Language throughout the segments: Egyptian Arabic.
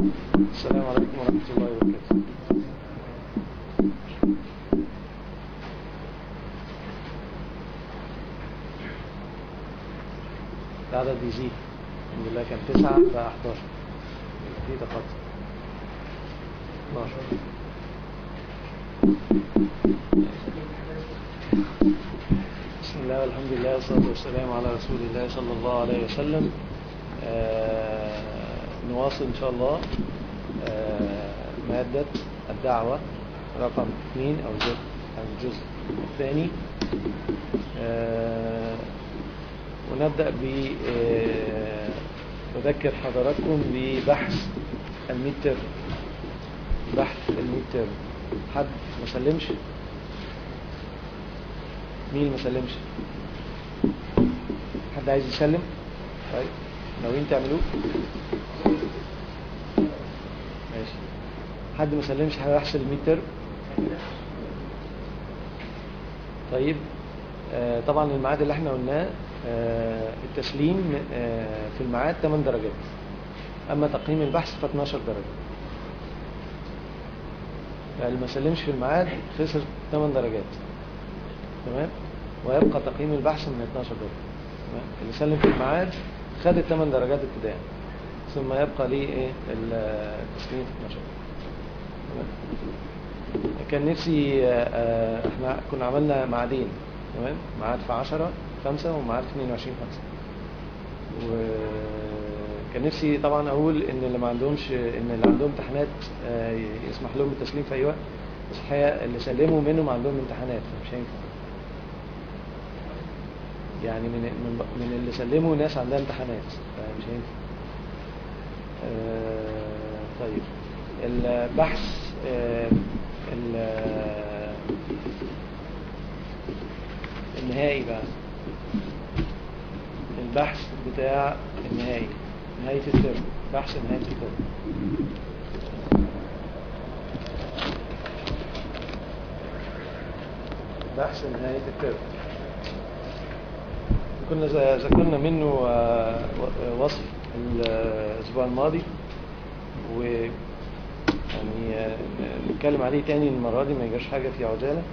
السلام عليكم ورحمة الله وبركاته العدد بيزيد الحمد لله كان تسعة بقى 11 في تقدم 12 بسم الله والحمد لله والصلاة والسلام على رسول الله صلى الله عليه وسلم آه نواصل إن شاء الله آه مادة الدعوة رقم اثنين أو الجزء, الجزء الثاني آه ونبدأ ب آه أذكر حضراتكم ببحث الميتر بحث الميتر حد ما سلمش مين ما سلمش حد عايز يسلم طيب ناويين تعملوه ماشي حد ما سلمش هيحصل الميتر طيب آه طبعا الميعاد اللي احنا قلناه آه التسليم آه في الميعاد 8 درجات اما تقييم البحث ف 12 درجة فاللي ما سلمش في الميعاد خسر 8 درجات تمام ويبقى تقييم البحث من 12 درجة تمام اللي سلم في الميعاد خد الثمان درجات ابتداء ثم يبقى ليه ايه التسليم في 12 تمام كان نفسي آه احنا كنا عملنا معادين تمام ميعاد في 10 5 وميعاد في 22 5 وكان نفسي طبعا اقول ان اللي ما عندهمش ان اللي عندهم امتحانات آه يسمح لهم بالتسليم في اي وقت بس الحقيقه اللي سلموا منهم عندهم امتحانات فمش هينفع يعني من من من اللي سلموا ناس عندها امتحانات فمش هينفع آه طيب البحث آه النهائي بقى البحث بتاع النهائي نهاية الترم بحث نهاية الترم بحث نهاية الترم كنا ذكرنا منه وصف الأسبوع الماضي و يعني نتكلم عليه تاني المرة دي ما يجراش حاجة في عجالة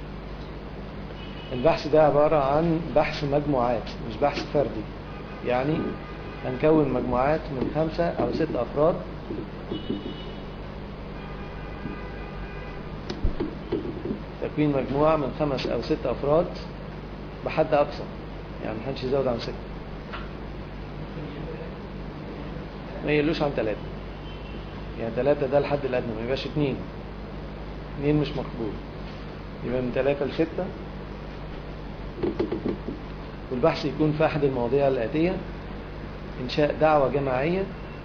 البحث ده عبارة عن بحث مجموعات مش بحث فردي يعني هنكون مجموعات من خمسة أو ست أفراد تكوين مجموعة من خمس أو ست أفراد بحد أقصى يعني محدش يزود عن ستة ما يقلوش عن ثلاثة يعني ثلاثة ده الحد الأدنى ما يبقاش اتنين اتنين مش مقبول يبقى من ثلاثة لستة والبحث يكون في أحد المواضيع الآتية إنشاء دعوة جماعية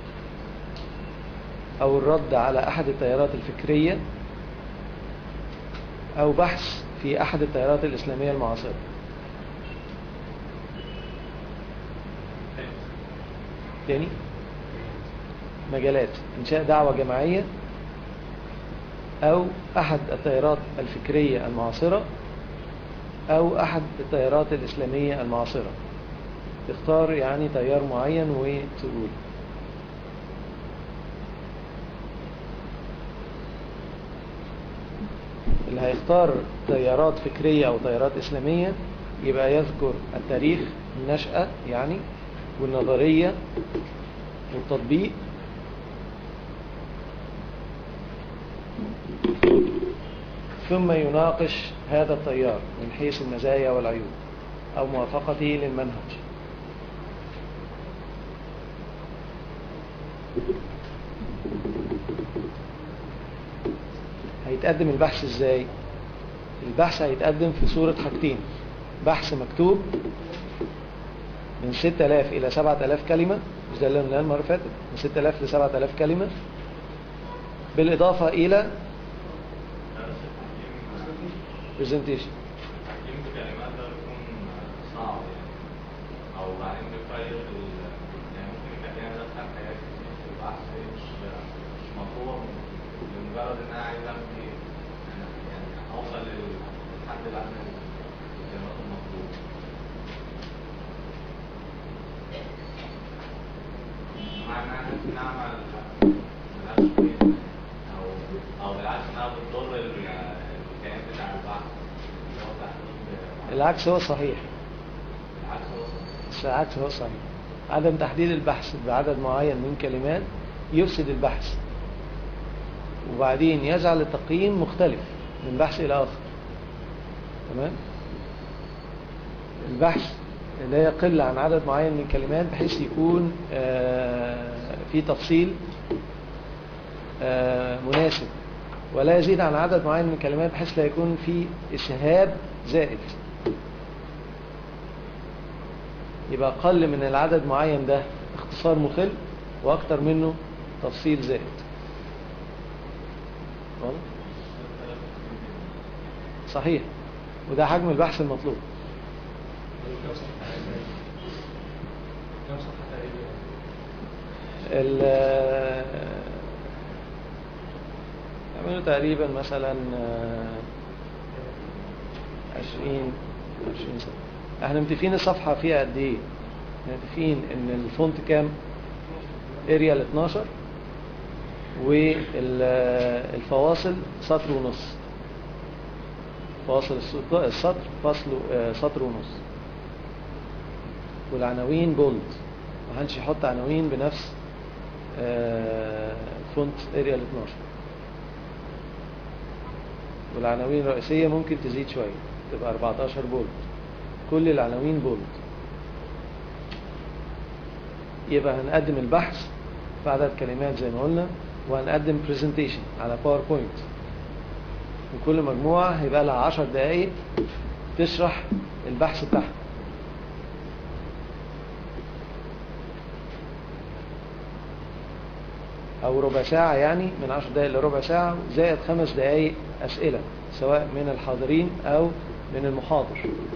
أو الرد على أحد التيارات الفكرية أو بحث في أحد التيارات الإسلامية المعاصرة تاني مجالات إنشاء دعوة جماعية أو أحد التيارات الفكرية المعاصرة أو أحد التيارات الإسلامية المعاصرة تختار يعني تيار معين وتقول اللي هيختار تيارات فكرية أو تيارات إسلامية يبقى يذكر التاريخ النشأة يعني والنظرية والتطبيق ثم يناقش هذا التيار من حيث المزايا والعيوب أو موافقته للمنهج هيتقدم البحث ازاي البحث هيتقدم في صورة حاجتين بحث مكتوب من 6000 إلى 7000 كلمة مش ده اللي قلناه المرة اللي فاتت من 6000 ل 7000 كلمة بالإضافة إلى presentation يمكن كلمات ده يكون صعب يعني او بعدين بيقيد يعني ممكن يبقى فيها مثلا حاجات كتير في البحث مش مش مطلوبه لمجرد ان انا عايز امشي يعني اوصل للحد الادنى للكلمات المطلوبه مع ان احنا ممكن نعمل او او بالعكس انها بتضر ال- الكيان بتاع البحث اللي هو تحديد العكس هو الصحيح العكس هو صح. العكس هو الصحيح عدم تحديد البحث بعدد معين من كلمات يفسد البحث وبعدين يجعل التقييم مختلف من بحث إلى آخر تمام البحث لا يقل عن عدد معين من كلمات بحيث يكون آه، في تفصيل آه، مناسب ولا يزيد عن عدد معين من الكلمات بحيث لا يكون في إسهاب زائد يبقى أقل من العدد معين ده اختصار مخل وأكتر منه تفصيل زائد واضح؟ صحيح وده حجم البحث المطلوب كم صفحة تقريبا؟ ال يعملوا تقريبا مثلا آه، عشرين عشرين سنة احنا متفقين الصفحة فيها قد ايه احنا متفقين ان الفونت كام اريال 12 والفواصل سطر ونص فواصل السط- السطر فصل آه، سطر ونص والعناوين بولد ما حدش يحط عناوين بنفس آه، فونت اريال 12 والعناوين الرئيسية ممكن تزيد شوية تبقى 14 بولد كل العناوين بولد يبقى هنقدم البحث في عدد كلمات زي ما قلنا وهنقدم برزنتيشن على باوربوينت وكل مجموعة هيبقى لها 10 دقايق تشرح البحث بتاعها أو ربع ساعة يعني من 10 دقايق لربع ساعة زائد خمس دقايق أسئلة سواء من الحاضرين أو من المحاضر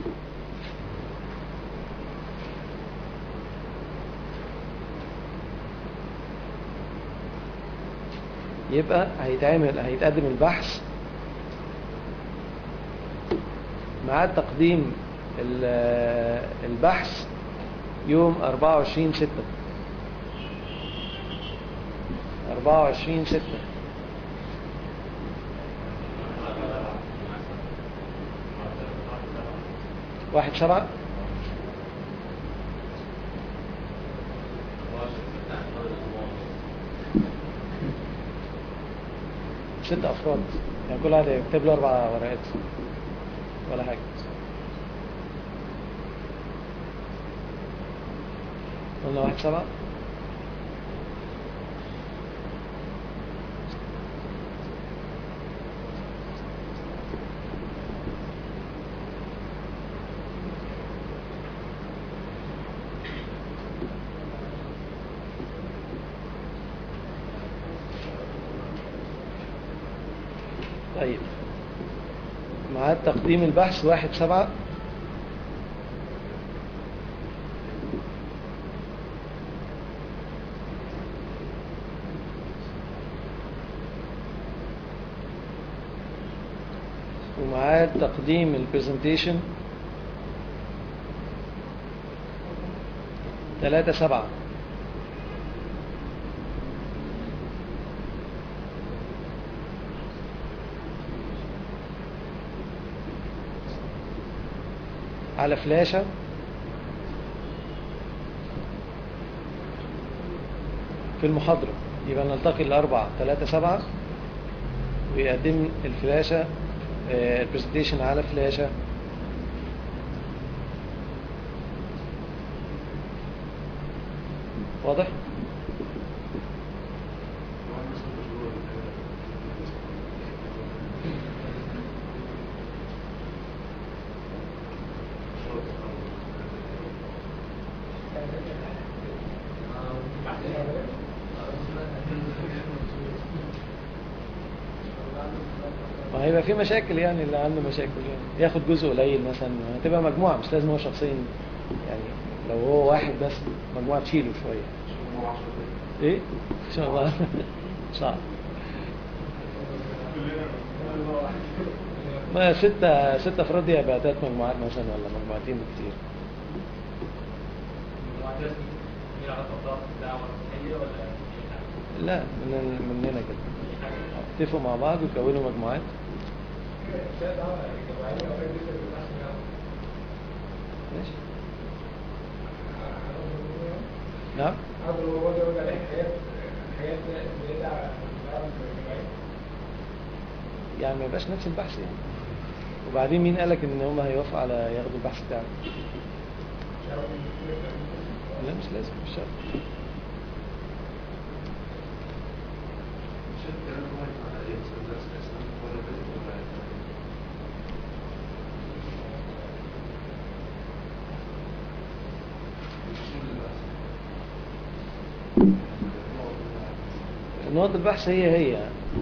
يبقى هيتعمل هيتقدم البحث ميعاد تقديم ال- البحث يوم 24 6 24 6 واحد سبعة ست أفراد يعني كل واحد يكتب له أربع ورقات ولا حاجة قلنا واحد سبعة طيب ميعاد تقديم البحث واحد سبعة وميعاد تقديم البرزنتيشن ثلاثة سبعة على فلاشة في المحاضرة يبقى نلتقي الأربعة ثلاثة سبعة ويقدم الفلاشة آه، البرزنتيشن على فلاشة واضح؟ وهيبقى في مشاكل يعني اللي عنده مشاكل يعني ياخد جزء قليل مثلا هتبقى مجموعة مش لازم هو شخصيا يعني لو هو واحد بس مجموعة تشيله شوية ايه؟ ان شاء الله صعب ما ستة ستة افراد دي هيبقى تلات مجموعات مثلا ولا مجموعتين كتير لا من مننا كده اتفقوا مع بعض وكونوا مجموعات ماشي نعم يعني ما يبقاش نفس البحث يعني وبعدين مين قالك ان هم هيوافقوا على ياخدوا البحث بتاعك لا مش لازم مش شرط نقط البحث هي هي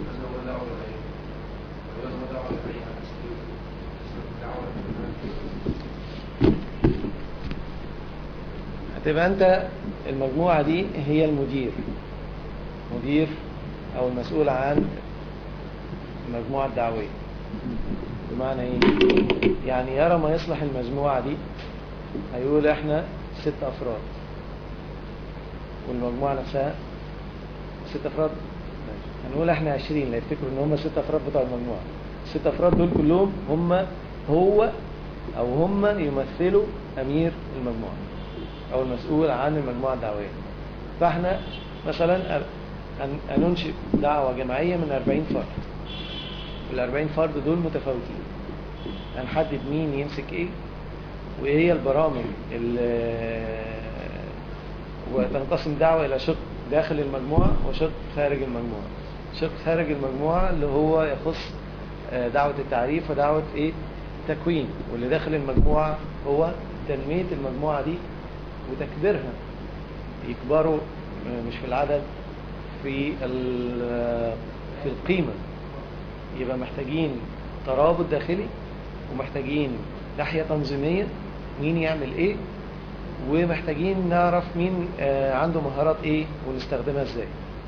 هتبقى انت المجموعة دي هي المدير مدير او المسؤول عن المجموعة الدعوية بمعنى ايه يعني يرى ما يصلح المجموعة دي هيقول احنا ست افراد والمجموعة نفسها ست افراد ماشي. هنقول احنا عشرين لا يفتكروا ان هم ست افراد بتوع المجموعة الست افراد دول كلهم هم هو او هم يمثلوا امير المجموعة او المسؤول عن المجموعة الدعوية فاحنا مثلا هن- هننشئ دعوة جماعية من 40 فرد ال 40 فرد دول متفاوتين هنحدد مين يمسك ايه وايه هي البرامج اللي وتنقسم الدعوة الى شق داخل المجموعة وشق خارج المجموعة شق خارج المجموعة اللي هو يخص آه، دعوة التعريف ودعوة ايه تكوين واللي داخل المجموعة هو تنمية المجموعة دي وتكبيرها يكبروا آه، مش في العدد في ال- آه، في القيمة يبقى محتاجين ترابط داخلي ومحتاجين ناحية تنظيمية مين يعمل ايه ومحتاجين نعرف مين آه، عنده مهارات ايه ونستخدمها ازاي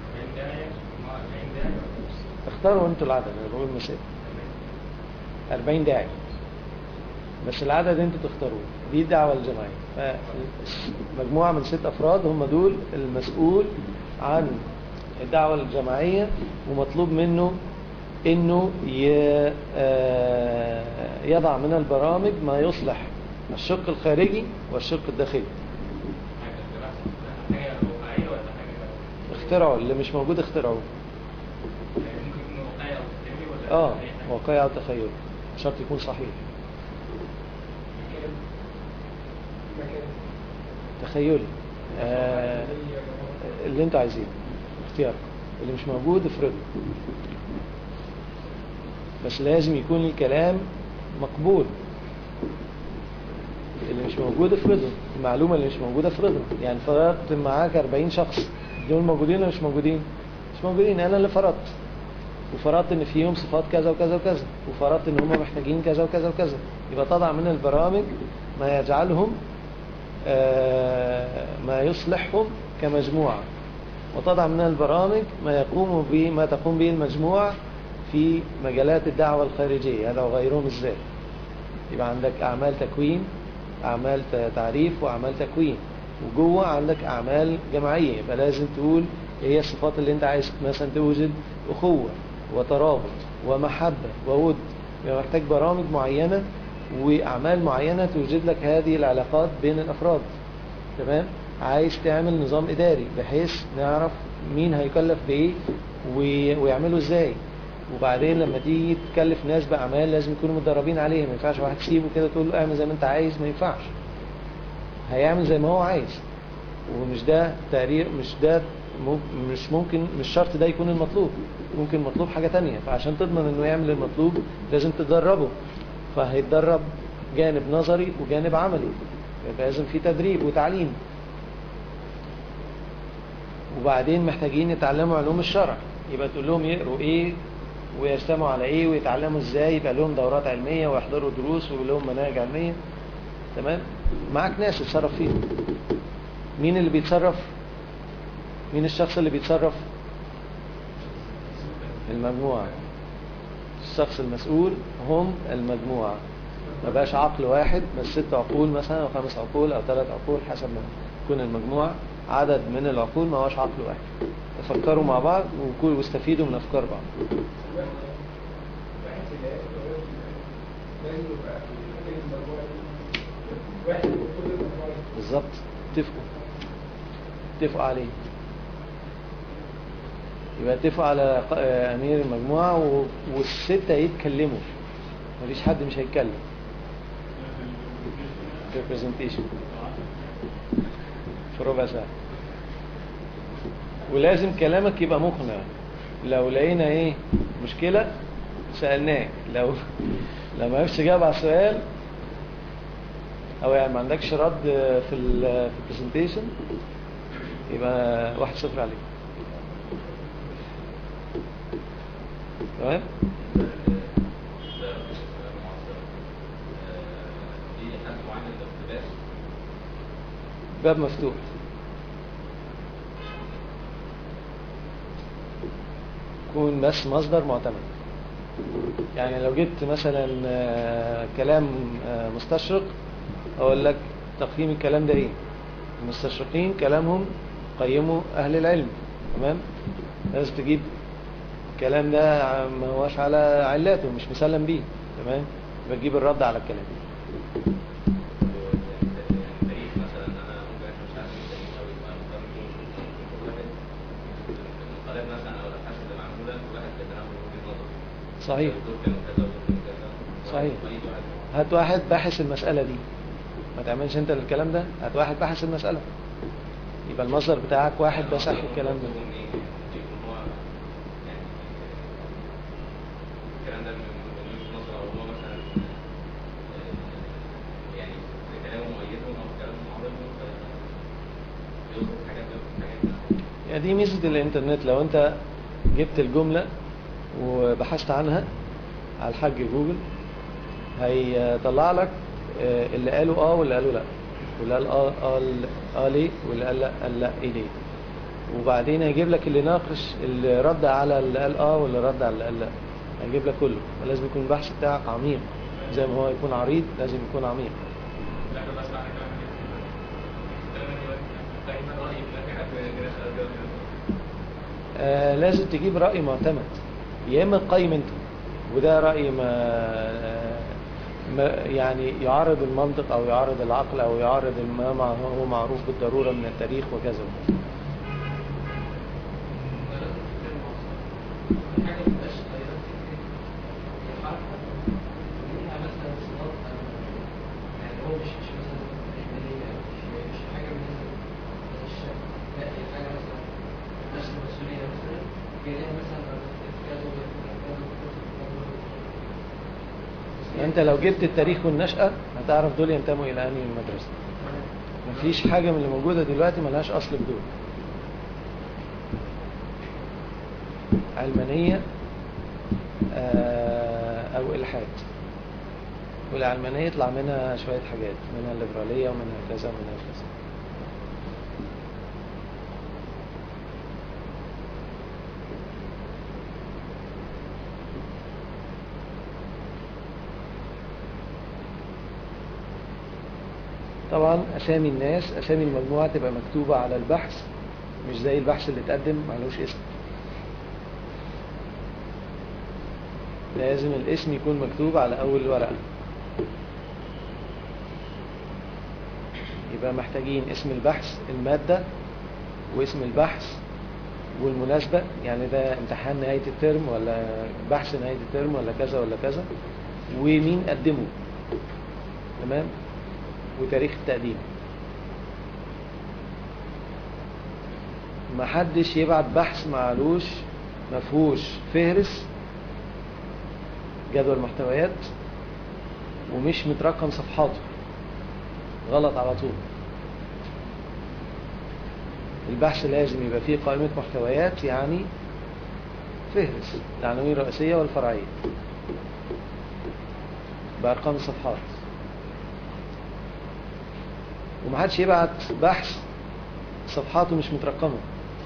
اختاروا انتوا العدد انا بقول مثال 40 داعي بس العدد انتوا تختاروه دي الدعوة الجماعية مجموعة من ست افراد هم دول المسؤول عن الدعوة الجماعية ومطلوب منه انه ي- آه، يضع من البرامج ما يصلح الشق الخارجي والشق الداخلي حاجة واقعية ولا حاجة اخترعوا اللي مش موجود اخترعوه يعني ممكن يكون واقعي أو تخيلي ولا اه أي حاجة؟ واقعي او تخيل شرط يكون صحيح تخيلي آه اللي انتوا عايزينه اختيار اللي مش موجود افرضه بس لازم يكون الكلام مقبول اللي مش موجود افرضه المعلومة اللي مش موجودة افرضها يعني فرضت معاك 40 شخص دول موجودين ولا مش موجودين مش موجودين انا اللي فرضت وفرضت ان فيهم صفات كذا وكذا وكذا وفرضت ان هم محتاجين كذا وكذا وكذا يبقى تضع من البرامج ما يجعلهم آه، ما يصلحهم كمجموعة وتضع من البرامج ما يقوم به ما تقوم به المجموعة في مجالات الدعوة الخارجية هذا وغيرهم ازاي يبقى عندك أعمال تكوين أعمال ت- تعريف وأعمال تكوين وجوه عندك أعمال جماعية يبقى لازم تقول إيه هي الصفات اللي أنت عايز مثلا توجد أخوة وترابط ومحبة وود يبقى محتاج برامج معينة وأعمال معينة توجد لك هذه العلاقات بين الأفراد تمام عايز تعمل نظام إداري بحيث نعرف مين هيكلف بإيه و- ويعمله إزاي وبعدين لما تيجي تكلف ناس بأعمال لازم يكونوا متدربين عليها ما ينفعش واحد تسيبه كده تقول له اعمل زي ما انت عايز ما ينفعش هيعمل زي ما هو عايز ومش ده تقرير مش ده مم- مش ممكن مش شرط ده يكون المطلوب ممكن مطلوب حاجة تانية فعشان تضمن انه يعمل المطلوب لازم تدربه فهيتدرب جانب نظري وجانب عملي يبقى لازم في تدريب وتعليم وبعدين محتاجين يتعلموا علوم الشرع يبقى تقول لهم يقروا ايه ويجتمعوا على ايه ويتعلموا ازاي يبقى لهم دورات علمية ويحضروا دروس ولهم مناهج علمية تمام معاك ناس تتصرف فيهم مين اللي بيتصرف مين الشخص اللي بيتصرف المجموعة الشخص المسؤول هم المجموعة ما بقاش عقل واحد بس ست عقول مثلا او خمس عقول او ثلاث عقول حسب ما تكون المجموعة عدد من العقول ما هوش عقل واحد فكروا مع بعض وكل- واستفيدوا من افكار بعض بحس اللي هي الجواز لازم يبقى في المجموعة دي واحد من كل المجموعة دي. بالظبط اتفقوا اتفقوا عليه يبقى اتفقوا على ق- آه، امير المجموعة و- والستة يتكلموا مفيش حد مش هيتكلم في البرزنتيشن في ربع ساعة ولازم كلامك يبقى مقنع لو لقينا ايه مشكلة سألناك لو لو ما عرفتش تجاوب على السؤال او يعني ما عندكش رد في ال في البرزنتيشن يبقى واحد صفر عليك تمام في حد معين الاقتباس باب مفتوح يكون بس مصدر معتمد يعني لو جبت مثلا آه، كلام آه، مستشرق اقول لك تقييم الكلام ده ايه المستشرقين كلامهم قيموا اهل العلم تمام لازم تجيب الكلام ده ما هوش على علاته مش مسلم بيه تمام يبقى تجيب الرد على الكلام التاريخ مثلا انا ممكن اكون مش عارف التاريخ قوي فممكن يكون واحد المقالات مثلا او الابحاث اللي معموله كل واحد بيتناول وجهه نظره صحيح دول كانوا كذا ودول كانوا كذا صحيح. وأي واحد هات واحد باحث المسألة دي ما تعملش انت الكلام ده هات واحد باحث المسألة يبقى المصدر بتاعك واحد بس الكلام ده يكون ايه يكون هو يعني الكلام ده من من وجهه نظره او هو مثلا آه، يعني في كلامه مؤيدهم او في كلامه معارضهم فيوصف حاجات ويوصف حاجات يعني دي ميزة الانترنت لو انت جبت الجملة وبحثت عنها على الحاج جوجل هيطلع لك آه، اللي قالوا اه واللي قالوا لا واللي قال اه قال اه ليه واللي قال لا قال لا ايه ليه وبعدين هيجيب لك اللي ناقش اللي رد على اللي قال اه واللي رد على اللي قال لا هيجيب لك كله فلازم يكون البحث بتاعك عميق زي ما هو يكون عريض لازم يكون عميق لا انا بسمع كلام كلام دايما رايي في حد كده خلاص آه لازم تجيب رأي معتمد يا إما تقيم أنت وده رأي ما, ما يعني يعارض المنطق أو يعارض العقل أو يعارض ما مع- هو معروف بالضرورة من التاريخ وكذا وكذا حاجة مبقاش غيرت فكرة الحركة ومنها مثلا صلاة يعني هو مش مش مثلا إجمالية مش مش حاجة من هذا الشكل لا هي حاجة مثلا نفس المسؤولية مثلا جايين مثلا كذا ويكون كذا وكذا وكذا أنت لو جبت التاريخ والنشأة هتعرف دول ينتموا إلى أنهي المدرسة مفيش حاجة من اللي موجودة دلوقتي ملهاش أصل في دول علمانية آه، أو إلحاد والعلمانية يطلع منها شوية حاجات منها الليبرالية ومنها كذا ومنها كذا طبعا أسامي الناس أسامي المجموعة تبقى مكتوبة على البحث مش زي البحث اللي اتقدم معلوش اسم لازم الاسم يكون مكتوب على أول الورقة يبقى محتاجين اسم البحث المادة واسم البحث والمناسبة يعني ده امتحان نهاية الترم ولا بحث نهاية الترم ولا كذا ولا كذا ومين قدمه تمام وتاريخ التقديم ما حدش يبعت بحث معلوش مفهوش فهرس جدول محتويات ومش مترقم صفحاته غلط على طول البحث لازم يبقى فيه قائمة محتويات يعني فهرس العناوين الرئيسية والفرعية بأرقام الصفحات ومحدش يبعت بحث صفحاته مش مترقمة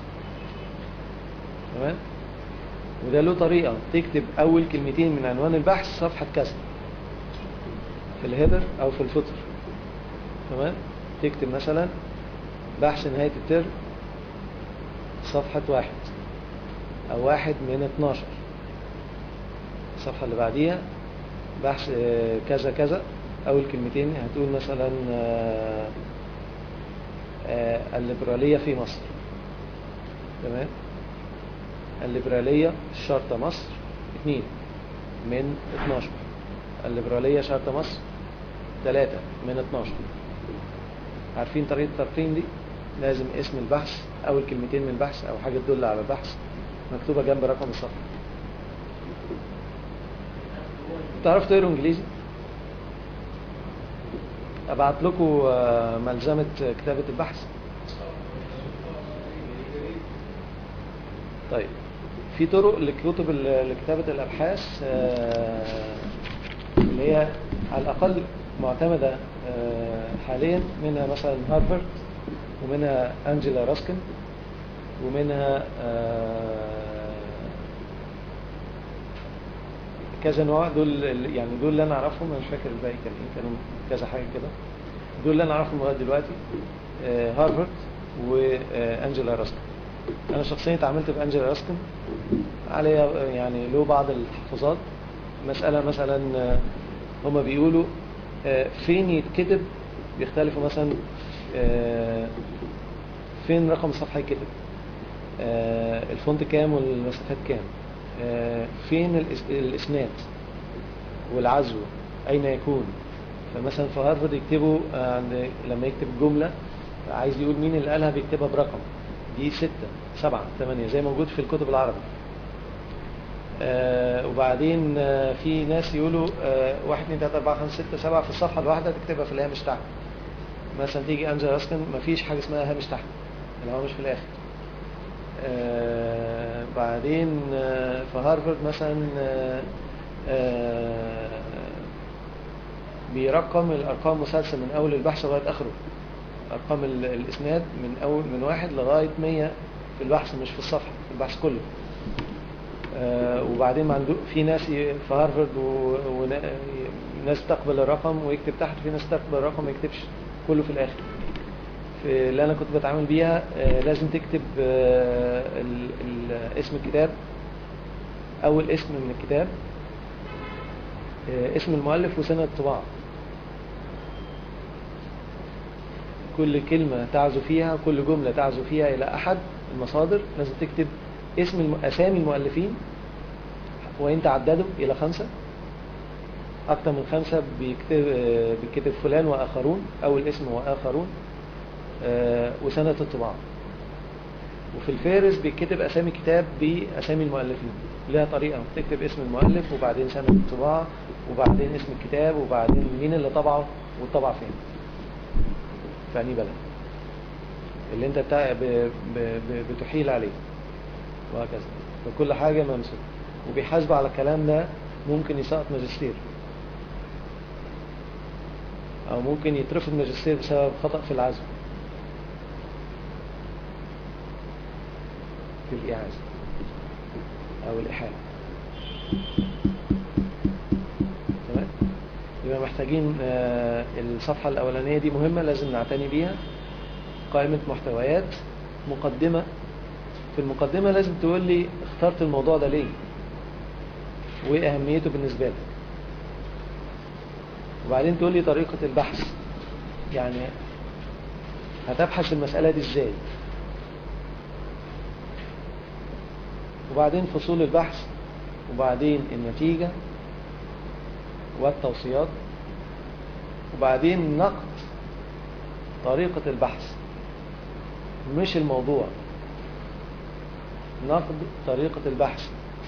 تمام وده له طريقة تكتب أول كلمتين من عنوان البحث صفحة كذا في الهيدر أو في الفوتر تمام تكتب مثلا بحث نهاية الترم صفحة واحد أو واحد من 12 الصفحة اللي بعديها بحث آه، كذا كذا أول كلمتين هتقول مثلا آه، آه، الليبرالية في مصر تمام الليبرالية شرطة مصر اتنين من 12 الليبرالية شرطة مصر ثلاثة من 12 عارفين طريقة الترقيم دي لازم اسم البحث أول كلمتين من البحث أو حاجة تدل على البحث مكتوبة جنب رقم الصفحة تعرف تقروا انجليزي ابعت لكم آه، ملزمة كتابة البحث طيب في طرق لكتب ال- لكتابة الأبحاث آه، اللي هي على الأقل معتمدة آه، حاليا منها مثلا هارفارد ومنها أنجيلا راسكن ومنها آه، كذا نوع دول ال- يعني دول اللي انا اعرفهم انا مش فاكر الباقي كان ايه كانوا كذا حاجه كده دول اللي انا اعرفهم لغايه دلوقتي آه، هارفارد وانجيلا راسكن انا شخصيا اتعاملت بانجيلا راسكن عليها آه، يعني له بعض التحفظات مساله مثلا آه، هما بيقولوا آه، فين يتكتب بيختلفوا مثلا آه، فين رقم الصفحه يتكتب آه، الفونت كام والمسافات كام آه، فين الإس- الاسناد والعزو اين يكون فمثلا في هارفارد يكتبوا آه، عند لما يكتب جمله عايز يقول مين اللي قالها بيكتبها برقم دي ستة سبعة ثمانية زي موجود في الكتب العربي آه وبعدين آه في ناس يقولوا آه واحد اتنين تلاتة أربعة خمسة ستة سبعة في الصفحة الواحدة تكتبها في الهامش تحت مثلا تيجي أنجل راسكن مفيش حاجة اسمها هامش تحت الهامش في الآخر آه بعدين آه في هارفارد مثلا آه آه بيرقم الأرقام مسلسل من أول البحث لغاية آخره أرقام ال- الإسناد من أول من واحد لغاية 100 في البحث مش في الصفحة في البحث كله آه وبعدين ما عنده في ناس ي- في هارفارد و- ونا- ناس تقبل الرقم ويكتب تحت في ناس تقبل الرقم ما يكتبش كله في الآخر في اللي أنا كنت بتعامل بيها آه لازم تكتب آه ال- ال- اسم الكتاب أول اسم من الكتاب آه اسم المؤلف وسنة الطباعة كل كلمة تعزو فيها كل جملة تعزو فيها إلى أحد المصادر لازم تكتب اسم الم... أسامي المؤلفين وإن تعددوا إلى خمسة أكثر من خمسة بيكتب, آه، بيكتب فلان وآخرون أول اسم وآخرون آه، وسنة الطباعة وفي الفارس بيكتب أسامي كتاب بأسامي المؤلفين لها طريقة تكتب اسم المؤلف وبعدين سنة الطباعة وبعدين اسم الكتاب وبعدين مين اللي طبعه والطبع فين في أنهي بلد اللي انت بتاع ب... ب... ب... بتحيل عليه وهكذا فكل حاجة ممسوك وبيحاسبوا على الكلام ده ممكن يسقط ماجستير او ممكن يترفض ماجستير بسبب خطأ في العزم في الإعازة او الإحالة تمام يبقى محتاجين آه، الصفحة الأولانية دي مهمة لازم نعتني بيها قائمة محتويات مقدمة في المقدمة لازم تقول لي اخترت الموضوع ده ليه وايه اهميته بالنسبة لك وبعدين تقول لي طريقة البحث يعني هتبحث المسألة دي ازاي وبعدين فصول البحث وبعدين النتيجة والتوصيات وبعدين نقد طريقة البحث مش الموضوع نقد طريقة البحث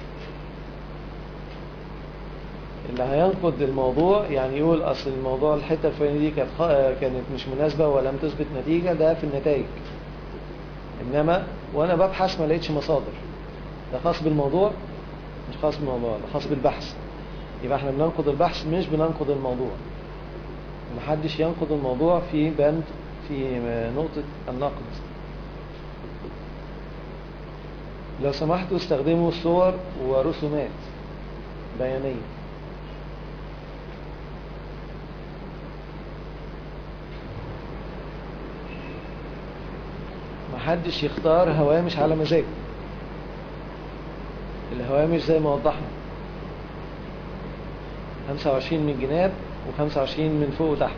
اللي هينقد الموضوع يعني يقول اصل الموضوع الحته الفلانيه دي كانت خ- كانت مش مناسبه ولم تثبت نتيجه ده في النتائج انما وانا ببحث ما لقيتش مصادر ده خاص بالموضوع مش خاص بالموضوع ده خاص بالبحث يبقى احنا بننقد البحث مش بننقد الموضوع محدش ينقد الموضوع في بند في نقطة النقد لو سمحتوا استخدموا صور ورسومات بيانية محدش يختار هوامش على مزاجه الهوامش زي ما وضحنا 25 من جناب و25 من فوق وتحت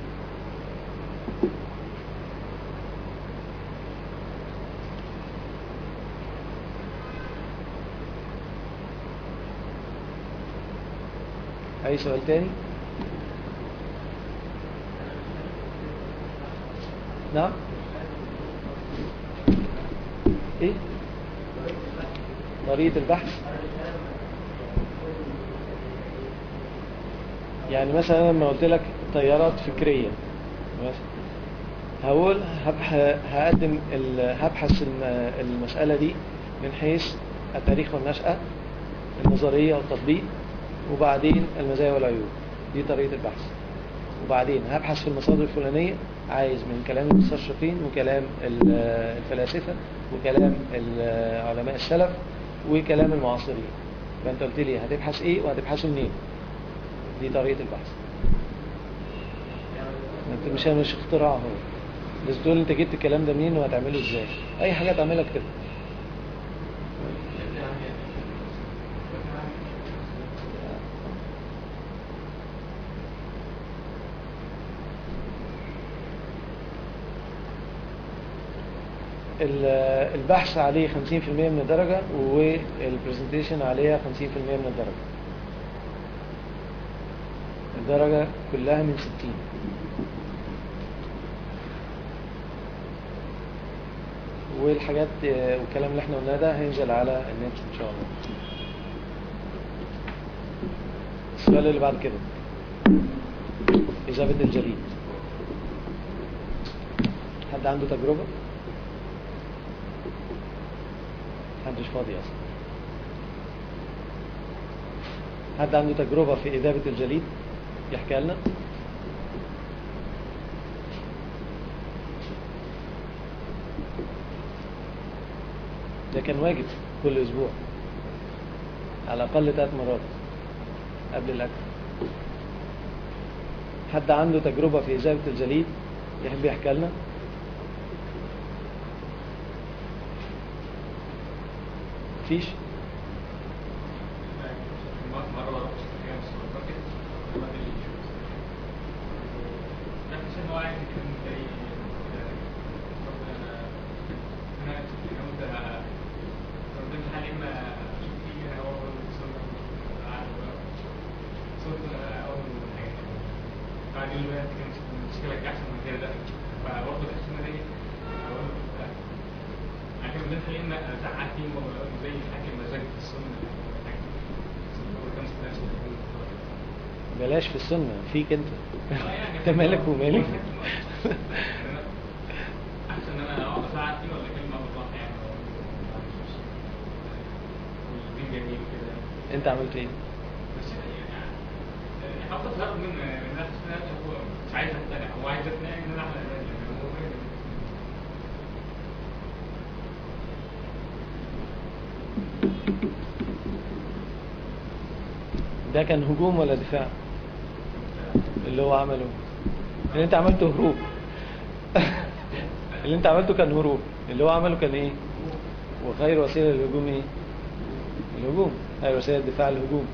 اي سؤال تاني نعم ايه طريقة البحث يعني مثلا لما قلت لك طيارات فكرية مثلا هقول هبح... هقدم ال... هبحث الم... المسألة دي من حيث التاريخ والنشأة النظرية والتطبيق وبعدين المزايا والعيوب دي طريقة البحث وبعدين هبحث في المصادر الفلانية عايز من كلام المستشرقين وكلام ال- الفلاسفة وكلام ال- علماء السلف وكلام المعاصرين فانت قلت لي هتبحث ايه وهتبحثه منين دي طريقة البحث انت مش مش اختراع هو بس تقول انت جبت الكلام ده منين وهتعمله ازاي اي حاجة تعملها كده ال- البحث عليه 50% من الدرجة والبرزنتيشن عليها 50% من الدرجة الدرجة كلها من 60 والحاجات آه، والكلام اللي احنا قلناه ده هينزل على النت ان شاء الله السؤال اللي بعد كده إجابة الجليد حد عنده تجربة؟ محدش فاضي اصلا حد عنده تجربة في إذابة الجليد يحكي لنا ده كان واجب كل أسبوع على الأقل ثلاث مرات قبل الأكل حد عنده تجربة في إذابة الجليد يحب يحكي لنا مفيش مرة رحت اشتري من السوبر ماركت الراجل اللي يشوف بحس ان هو عايز كده من زي انا انا قلت قدام حالي اما اشوف فيه انا اول صورة صورة اول حاجة بعد يقول لي انت كانت مشكلة احسن من كده فبرضه بحس ان انا اقول عشان ده خلينا ازعل فيه زي الحاكم مزاج في السنه بلاش في السنة فيك انت انت مالك ومالك احسن ان انا اقعد ازعل فيه ولا كلمه بالراحه يعني والدين جميل كده انت عملت ايه بس يعني حاولت اتهرب من من نفس نفسه هو مش عايز اقتنع هو عايز اقتنع ان انا احلى يعني هو كده. ده كان هجوم ولا دفاع اللي هو عمله اللي انت عملته هروب اللي انت عملته كان هروب اللي هو عمله كان ايه وخير وسيلة للهجوم ايه الهجوم خير وسيلة الدفاع الهجوم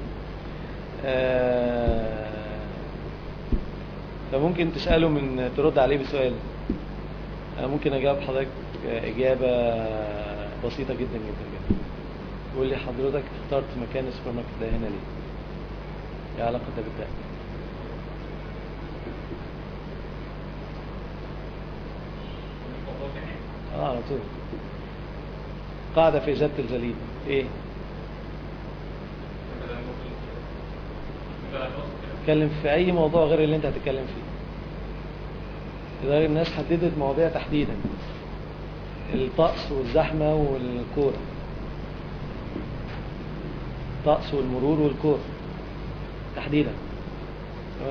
آه... فممكن تسأله من ترد عليه بسؤال انا ممكن اجاوب حضرتك اجابة بسيطة جدا جدا جدا قول لي حضرتك اخترت مكان السوبر ماركت ده هنا ليه ايه علاقة ده بالده الموضوع تاني اه على طول قاعدة في إزالة الجليد ايه بدل ما اقول بدل ما اقول كده اتكلم في اي موضوع غير اللي انت هتتكلم فيه لذلك الناس حددت مواضيع تحديدا الطقس والزحمة والكورة الطقس والمرور والكورة تحديدا تمام؟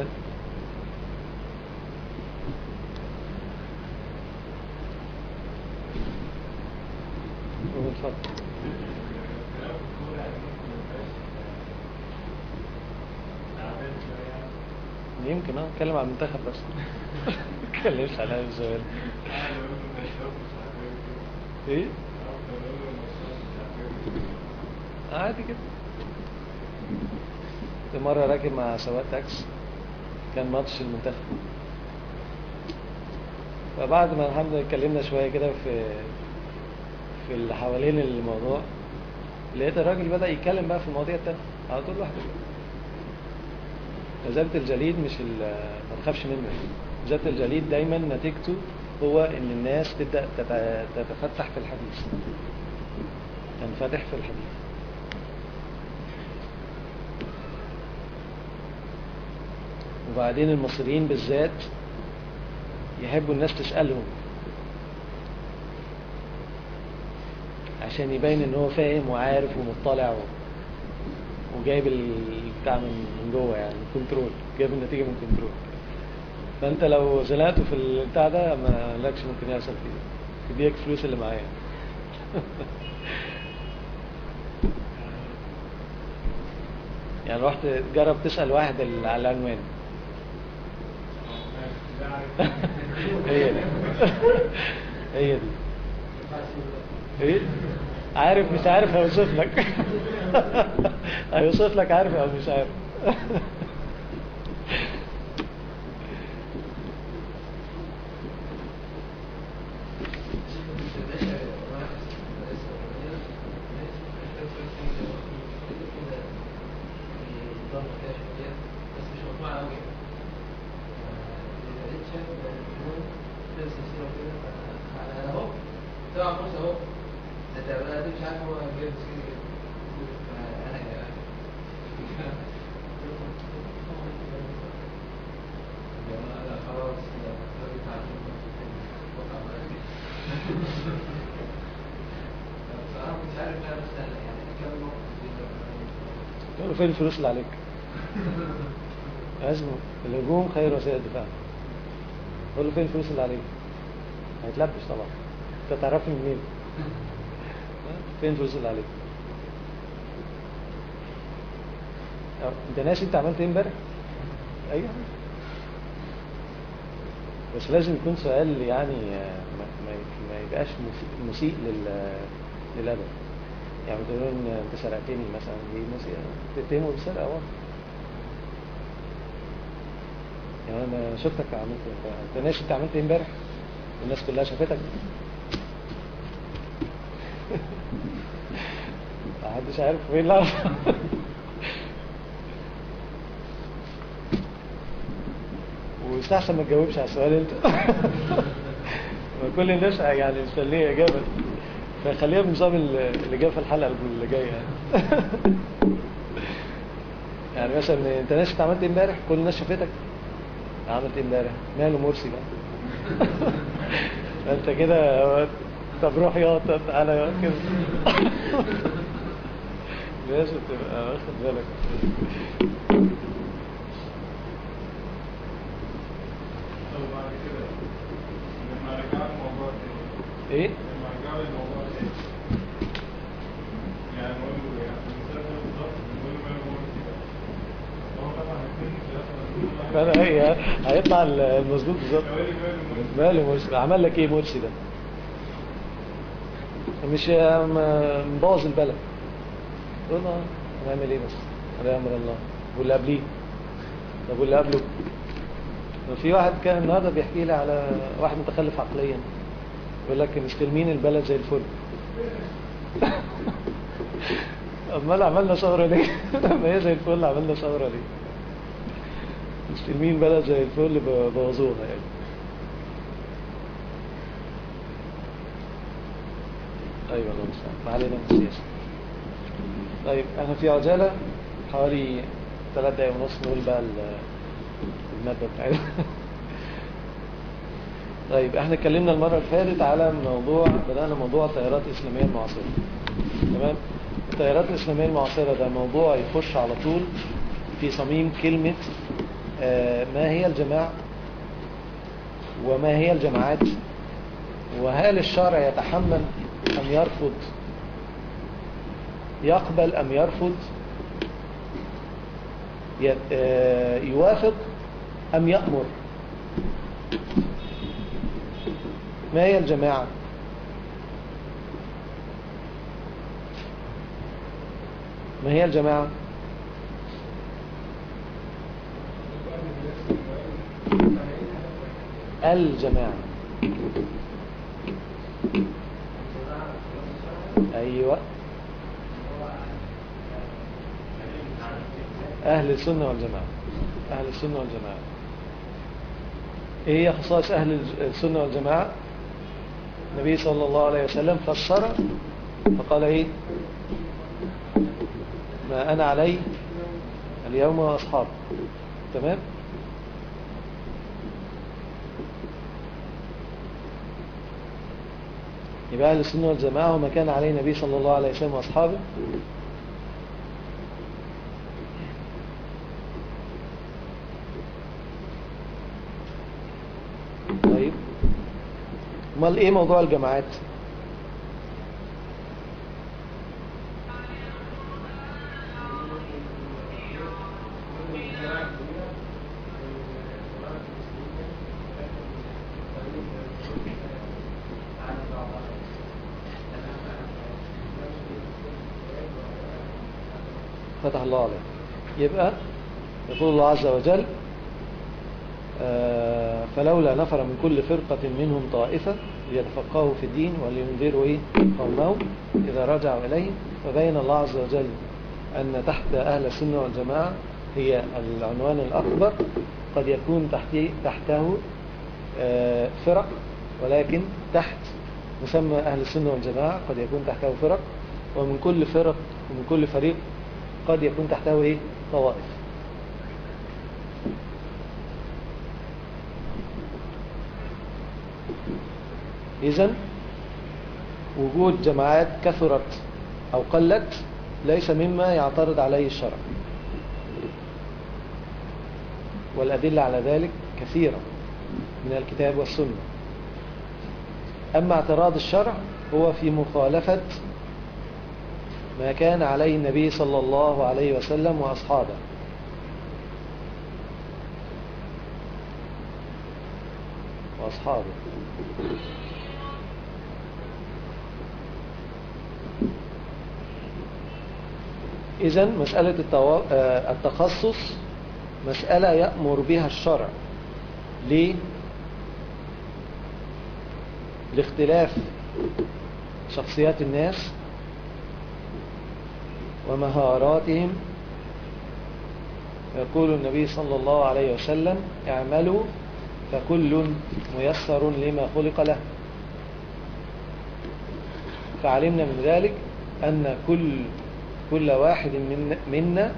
اتفضل يمكن اه اتكلم عن المنتخب بس ما اتكلمش على الزوال ايه عادي كده كنت مرة راكب مع سواق تاكس كان ماتش المنتخب فبعد ما الحمد لله اتكلمنا شوية كده في في اللي حوالين الموضوع لقيت الراجل بدأ يتكلم بقى في المواضيع التانية على طول لوحده إزالة الجليد مش ال- ما تخافش منه إزالة الجليد دايما نتيجته هو إن الناس تبدأ تت- تتفتح في الحديث تنفتح في الحديث وبعدين المصريين بالذات يحبوا الناس تسألهم عشان يبين ان هو فاهم وعارف ومطلع و... وجايب البتاع من من جوه يعني كنترول جايب النتيجة من كنترول فانت لو زنقته في البتاع ده ما لكش ممكن يحصل فيه يديك فلوس اللي معايا يعني رحت جرب تسأل واحد ال- على العنوان هي دي هي دي ايه عارف مش عارف هيوصف لك هيوصف لك عارف او مش عارف طبعا بص اهو انت انا مش عارف هو جايب سكين انا لا خلاص كده الراجل تعلم وقع معاك. بصراحة مش عارف انا بس يعني كم موقف كده يقول له فين الفلوس اللي عليك اسمه الهجوم خير وسيله الدفاع قول له فين الفلوس اللي عليك هيتلبش طبعا انت تعرفني منين فين الفلوس اللي عليك أو، انت ناسي انت عملت ايه امبارح ايوه بس لازم يكون سؤال يعني آه، ما, ما ما يبقاش مسيء- مسيء لل للادب يعني تقول له ان انت سرقتني مثلا دي مسيء تتهمه بالسرقه اه يعني انا شفتك عملت انت انت ناسي انت عملت ايه امبارح الناس كلها شافتك محدش عارف فين لا ويستحسن ما تجاوبش على السؤال انت ما كل الناس يعني مستنيه اجابه فخليها بنظام ال- الاجابه في الحلقه اللي جايه يعني يعني مثلا انت ناسي انت عملت ايه امبارح كل الناس شافتك عملت ايه امبارح ماله مرسي بقى فانت كده طب روح يا طب تعالى يا كده لازم تبقى واخد بالك طب بعد كده لما رجعنا الموضوع تاني ايه لما رجعنا الموضوع تاني يعني نقول له يعني المثال ده بالظبط نقول له ماله مرسي بقى هو طبعا الاثنين ثلاثة فانا هي هيطلع المظبوط بالظبط لو قال لي ماله مرسي ماله مرسي عمل لك ايه مرسي ده مش م- مبوظ البلد قول له هنعمل ايه بس على امر الله واللي قبليه طب واللي قبله في واحد كان النهارده بيحكي لي على واحد متخلف عقليا يقول لك مستلمين البلد زي الفل امال عملنا ثوره ليه؟ ما هي زي الفل عملنا ثوره ليه؟ مستلمين بلد زي الفل ب- بوظوها يعني ايوه الله المستعان ما علينا من السياسه طيب احنا في عجاله حوالي ثلاث دقايق ونص نقول بقى ال- الماده بتاعتنا طيب احنا اتكلمنا المره اللي فاتت على موضوع بدانا موضوع التيارات الاسلاميه المعاصره تمام التيارات الاسلاميه المعاصره ده موضوع يخش على طول في صميم كلمه آه، ما هي الجماعه وما هي الجماعات وهل الشرع يتحمل أم يرفض يقبل أم يرفض ي- آه، يوافق أم يأمر ما هي الجماعة ما هي الجماعة الجماعة أيوة أهل السنة والجماعة أهل السنة والجماعة إيه هي خصائص أهل السنة والجماعة النبي صلى الله عليه وسلم فسر فقال إيه ما أنا عليه اليوم وأصحابي تمام يبقى أهل السنة والجماعة وما كان عليه النبي صلى الله عليه وسلم وأصحابه طيب امال ايه موضوع الجماعات فتح الله عليك يبقى يقول الله عز وجل آه، فلولا نفر من كل فرقة منهم طائفة ليتفقهوا في الدين ولينذروا إيه قومهم إذا رجعوا إليهم فبين الله عز وجل أن تحت أهل السنة والجماعة هي العنوان الأكبر قد يكون تحته, تحته آه، فرق ولكن تحت مسمى أهل السنة والجماعة قد يكون تحته فرق ومن كل فرق ومن كل فريق قد يكون تحته إيه طوائف إذا وجود جماعات كثرت أو قلت ليس مما يعترض عليه الشرع والأدلة على ذلك كثيرة من الكتاب والسنة أما اعتراض الشرع هو في مخالفة ما كان عليه النبي صلى الله عليه وسلم وأصحابه وأصحابه إذا مسألة التوا... آه، التخصص مسألة يأمر بها الشرع ليه؟ لاختلاف شخصيات الناس ومهاراتهم يقول النبي صلى الله عليه وسلم اعملوا فكل ميسر لما خلق له فعلمنا من ذلك أن كل كل واحد من منا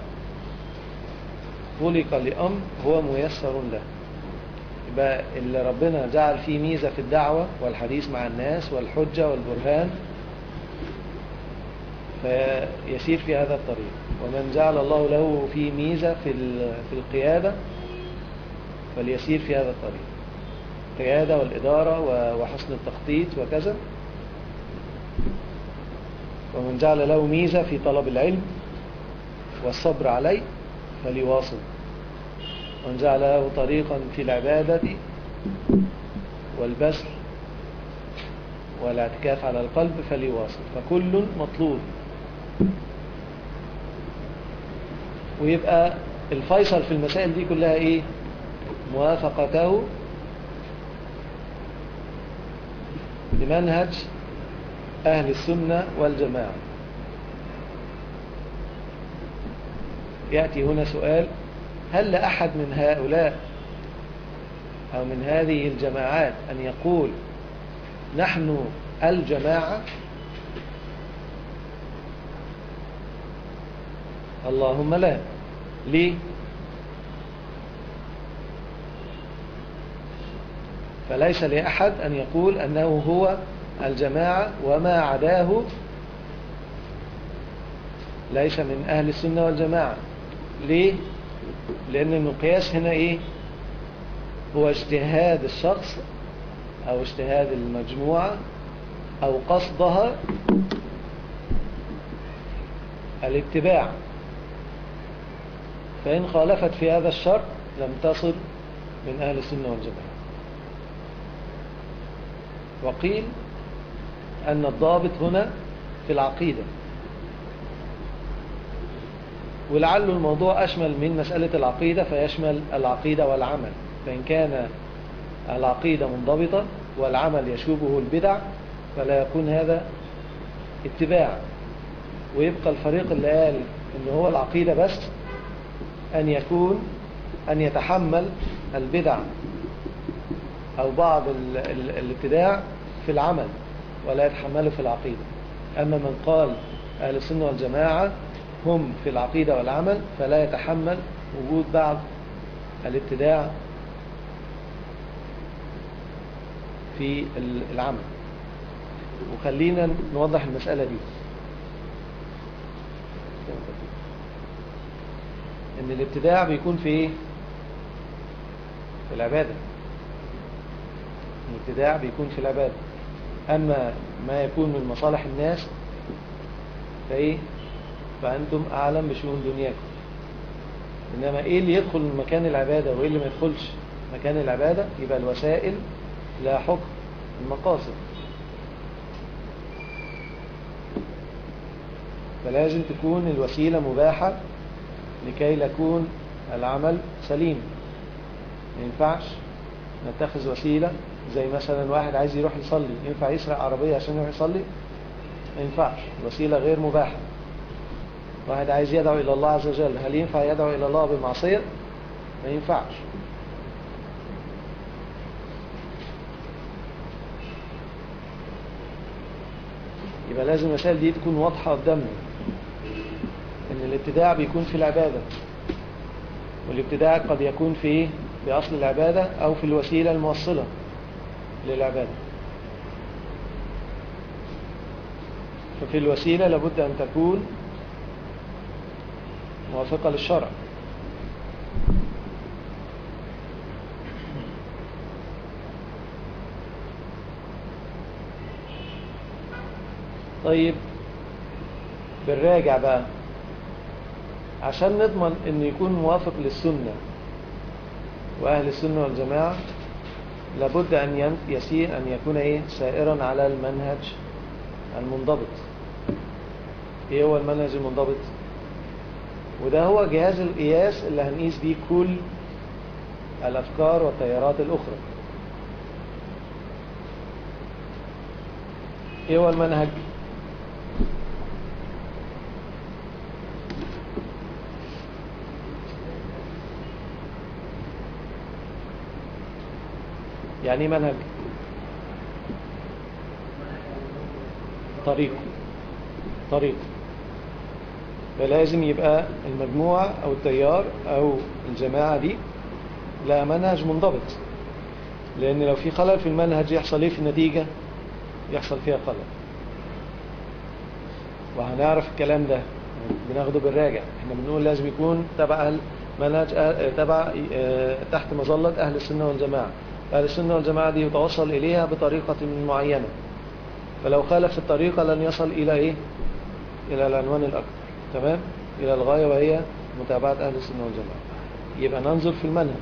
خلق لأمر هو ميسر له يبقى اللي ربنا جعل فيه ميزة في الدعوة والحديث مع الناس والحجة والبرهان فيسير في هذا الطريق ومن جعل الله له فيه ميزة في في القيادة فليسير في هذا الطريق القيادة والإدارة وحسن التخطيط وكذا ومن جعل له ميزة في طلب العلم والصبر عليه فليواصل ومن جعل له طريقا في العبادة والبذل والاعتكاف على القلب فليواصل فكل مطلوب ويبقى الفيصل في المسائل دي كلها ايه موافقته لمنهج أهل السنة والجماعة يأتي هنا سؤال هل لأحد من هؤلاء أو من هذه الجماعات أن يقول نحن الجماعة اللهم لا ليه فليس لأحد أن يقول أنه هو الجماعة وما عداه ليس من أهل السنة والجماعة ليه؟ لأن المقياس هنا إيه؟ هو اجتهاد الشخص أو اجتهاد المجموعة أو قصدها الاتباع فإن خالفت في هذا الشرط لم تصل من أهل السنة والجماعة وقيل أن الضابط هنا في العقيدة ولعل الموضوع أشمل من مسألة العقيدة فيشمل العقيدة والعمل فإن كان العقيدة منضبطة والعمل يشوبه البدع فلا يكون هذا اتباع ويبقى الفريق اللي قال ان هو العقيدة بس ان يكون ان يتحمل البدع او بعض ال ال الابتداع في العمل ولا يتحمله في العقيدة اما من قال اهل السنة والجماعة هم في العقيدة والعمل فلا يتحمل وجود بعض الابتداع في ال- العمل وخلينا نوضح المسألة دي ان الابتداع بيكون في ايه في العبادة الابتداع بيكون في العبادة اما ما يكون من مصالح الناس فايه فانتم اعلم بشؤون دنياكم انما ايه اللي يدخل من مكان العبادة وايه اللي ما يدخلش مكان العبادة يبقى الوسائل لا حكم المقاصد فلازم تكون الوسيلة مباحة لكي يكون العمل سليم ما ينفعش نتخذ وسيلة زي مثلا واحد عايز يروح يصلي ينفع يسرق عربية عشان يروح يصلي ما ينفعش وسيلة غير مباحة واحد عايز يدعو إلى الله عز وجل هل ينفع يدعو إلى الله بمعصية ما ينفعش يبقى لازم المسائل دي تكون واضحة قدامنا ان الابتداع بيكون في العبادة والابتداع قد يكون في ايه في اصل العبادة او في الوسيلة الموصلة للعبادة ففي الوسيلة لابد ان تكون موافقة للشرع طيب بالراجع بقى عشان نضمن ان يكون موافق للسنة واهل السنة والجماعة لابد ان ين- يسير ان يكون ايه سائرا على المنهج المنضبط ايه هو المنهج المنضبط وده هو جهاز القياس اللي هنقيس بيه كل الافكار والتيارات الاخرى ايه هو المنهج يعني ايه منهج طريق طريق فلازم يبقى المجموعة او التيار او الجماعة دي لها منهج منضبط لان لو في خلل في المنهج يحصل ايه في النتيجة يحصل فيها خلل وهنعرف الكلام ده بناخده بالراجع احنا بنقول لازم يكون تبع منهج أه- تبع اه، تحت مظلة اهل السنة والجماعة اهل السنة والجماعة دي يتوصل اليها بطريقة معينة فلو خالف الطريقة لن يصل الى ايه الى العنوان الاكبر تمام الى الغاية وهي متابعة اهل السنة والجماعة يبقى ننظر في المنهج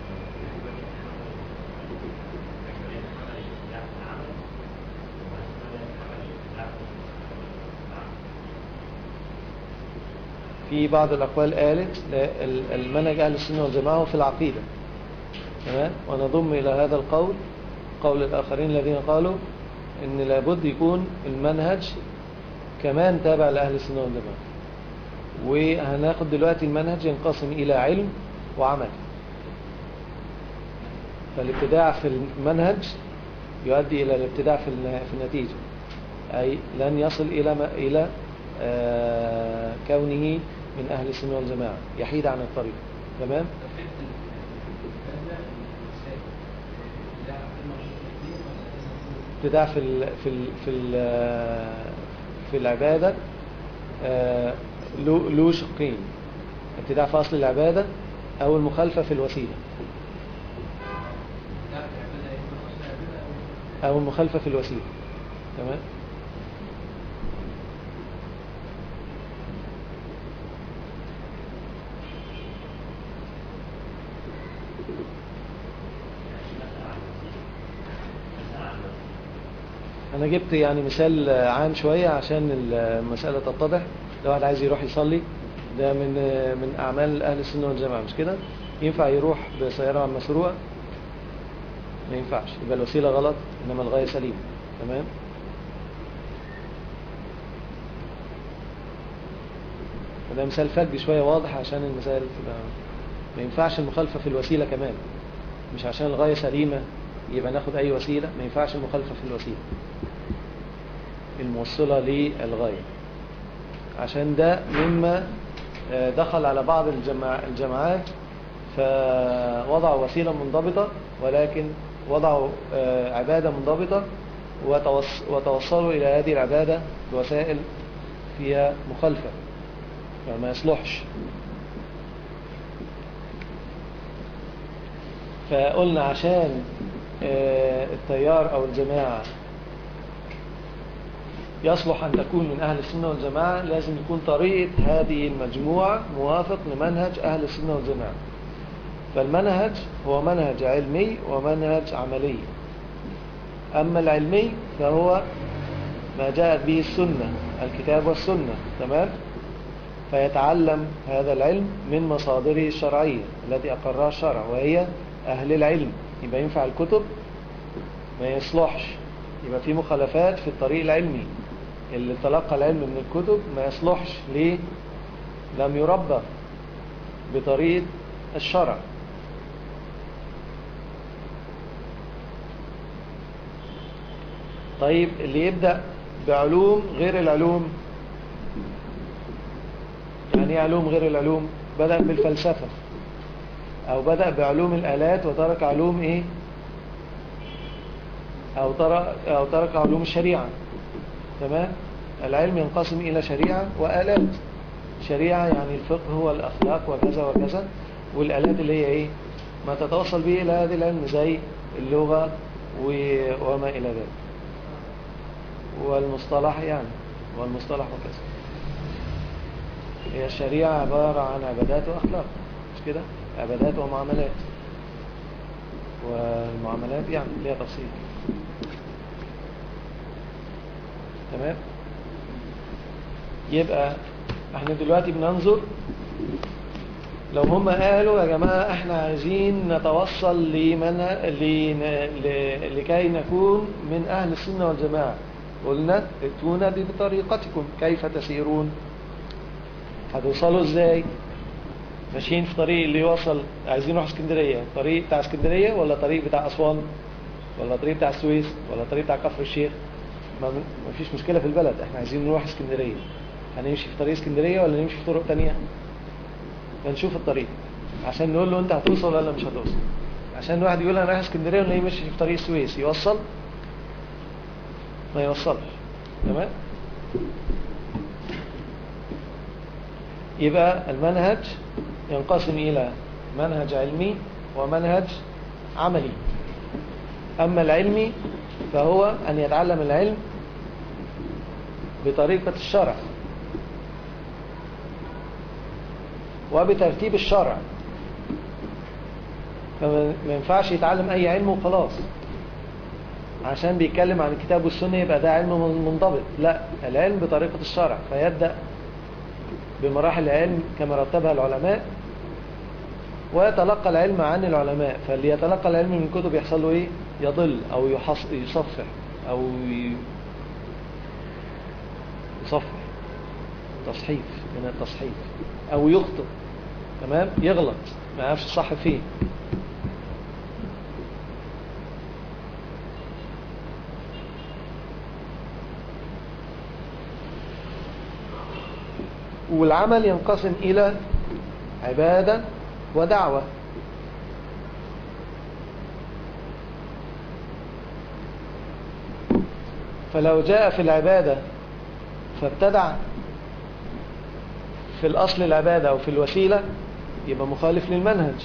في بعض الأقوال قالت لا، ال- المنهج أهل السنة والجماعة هو في العقيدة تمام ونضم إلى هذا القول قول الآخرين الذين قالوا إن لابد يكون المنهج كمان تابع لأهل السنة والجماعة وهناخد دلوقتي المنهج ينقسم إلى علم وعمل فالابتداع في المنهج يؤدي إلى الابتداع في الن- في النتيجة أي لن يصل إلى ما إلى آه، كونه من أهل السنة والجماعة يحيد عن الطريق تمام ابتداع في ال في ال في ال في العبادة آه، له له شقين ابتداع في أصل العبادة أو المخالفة في الوسيلة أو المخالفة في الوسيلة تمام أنا جبت يعني مثال عام شوية عشان المسألة تتضح لو واحد عايز يروح يصلي ده من من أعمال أهل السنة والجماعة مش كده ينفع يروح بسيارة مسروقة ما ينفعش يبقى الوسيلة غلط إنما الغاية سليمة تمام وده مثال فج شوية واضح عشان المسائل تبقى ما ينفعش المخالفة في الوسيلة كمان مش عشان الغاية سليمة يبقى ناخد أي وسيلة ما ينفعش المخالفة في الوسيلة الموصلة للغاية عشان ده مما آه، دخل على بعض الجماع الجماعات فوضعوا وسيلة منضبطة ولكن وضعوا آه، عبادة منضبطة وتوص- وتوصلوا إلى هذه العبادة بوسائل فيها مخالفة يعني ما يصلحش فقلنا عشان آه، التيار أو الجماعة يصلح أن تكون من أهل السنة والجماعة لازم يكون طريقة هذه المجموعة موافق لمنهج أهل السنة والجماعة فالمنهج هو منهج علمي ومنهج عملي أما العلمي فهو ما جاءت به السنة الكتاب والسنة تمام فيتعلم هذا العلم من مصادره الشرعية التي أقرها الشرع وهي أهل العلم يبقى ينفع الكتب ما يصلحش يبقى في مخالفات في الطريق العلمي اللي تلقى العلم من الكتب ما يصلحش ليه لم يربى بطريقة الشرع طيب اللي يبدأ بعلوم غير العلوم يعني ايه علوم غير العلوم بدأ بالفلسفة او بدأ بعلوم الآلات وترك علوم ايه او ترك, أو ترك علوم الشريعة تمام العلم ينقسم إلى شريعة وآلات شريعة يعني الفقه والأخلاق وكذا وكذا والآلات اللي هي إيه ما تتوصل به إلى هذا العلم زي اللغة و- وما إلى ذلك والمصطلح يعني والمصطلح وكذا هي الشريعة عبارة عن عبادات وأخلاق مش كده عبادات ومعاملات والمعاملات يعني ليها تفصيل تمام يبقى احنا دلوقتي بننظر لو هم قالوا يا جماعة احنا عايزين نتوصل لمن لن... ل... لكي نكون من اهل السنة والجماعة قلنا ائتونا بطريقتكم كيف تسيرون هتوصلوا ازاي ماشيين في طريق اللي يوصل عايزين نروح اسكندرية طريق بتاع اسكندرية ولا طريق بتاع اسوان ولا طريق بتاع السويس ولا طريق بتاع كفر الشيخ ما ما فيش مشكلة في البلد احنا عايزين نروح اسكندرية هنمشي في طريق اسكندرية ولا نمشي في طرق تانية فنشوف الطريق عشان نقول له انت هتوصل ولا مش هتوصل عشان واحد يقول انا رايح اسكندرية ولا يمشي في طريق السويس يوصل ما يوصلش تمام يبقى المنهج ينقسم إلى منهج علمي ومنهج عملي أما العلمي فهو أن يتعلم العلم بطريقة الشرع وبترتيب الشرع فما ما ينفعش يتعلم أي علم وخلاص عشان بيتكلم عن الكتاب والسنة يبقى ده علم منضبط لا العلم بطريقة الشرع فيبدأ بمراحل العلم كما رتبها العلماء ويتلقى العلم عن العلماء فاللي يتلقى العلم من الكتب يحصل له ايه يضل او يحص... يصفح او ي... يصفح تصحيف من التصحيف او يخطئ تمام يغلط ما يعرفش الصح فين والعمل ينقسم إلى عبادة ودعوة فلو جاء في العبادة فابتدع في الأصل العبادة أو في الوسيلة يبقى مخالف للمنهج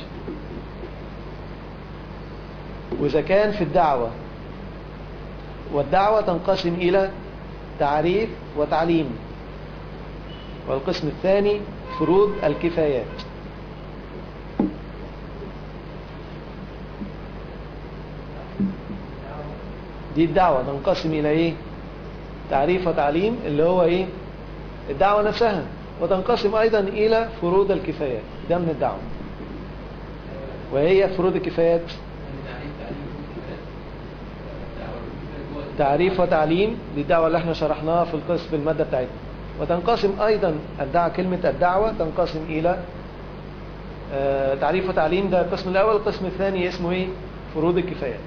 وإذا كان في الدعوة والدعوة تنقسم إلى تعريف وتعليم والقسم الثاني فروض الكفايات دي الدعوة تنقسم إلى إيه تعريف وتعليم اللي هو إيه الدعوة نفسها وتنقسم أيضا إلى فروض الكفايات ده من الدعوة وهي فروض الكفايات يعني تعريف تعريف الكفايات دعوة الكفايات جوه تعريف وتعليم دي الدعوة اللي احنا شرحناها في القسم في المادة بتاعتنا وتنقسم أيضا الدعوة كلمة الدعوة تنقسم إلى آه، تعريف وتعليم ده القسم الأول القسم الثاني اسمه إيه فروض الكفايات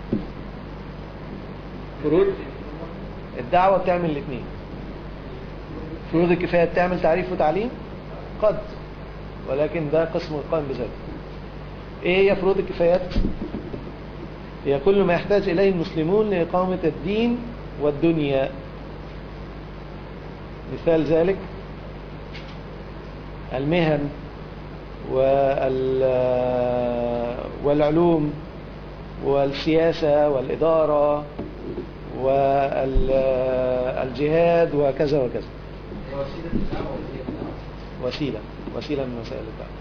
فروض الدعوة بتعمل الاثنين فروض الكفايات تعمل تعريف وتعليم قد ولكن ده قسم القائم بذاته ايه هي فروض الكفايات هي كل ما يحتاج إليه المسلمون لإقامة الدين والدنيا مثال ذلك المهن وال- والعلوم والسياسة والإدارة والجهاد وكذا وكذا هي وسيلة الدعوة ولا هي الدعوة؟ وسيلة وسيلة من وسائل الدعوة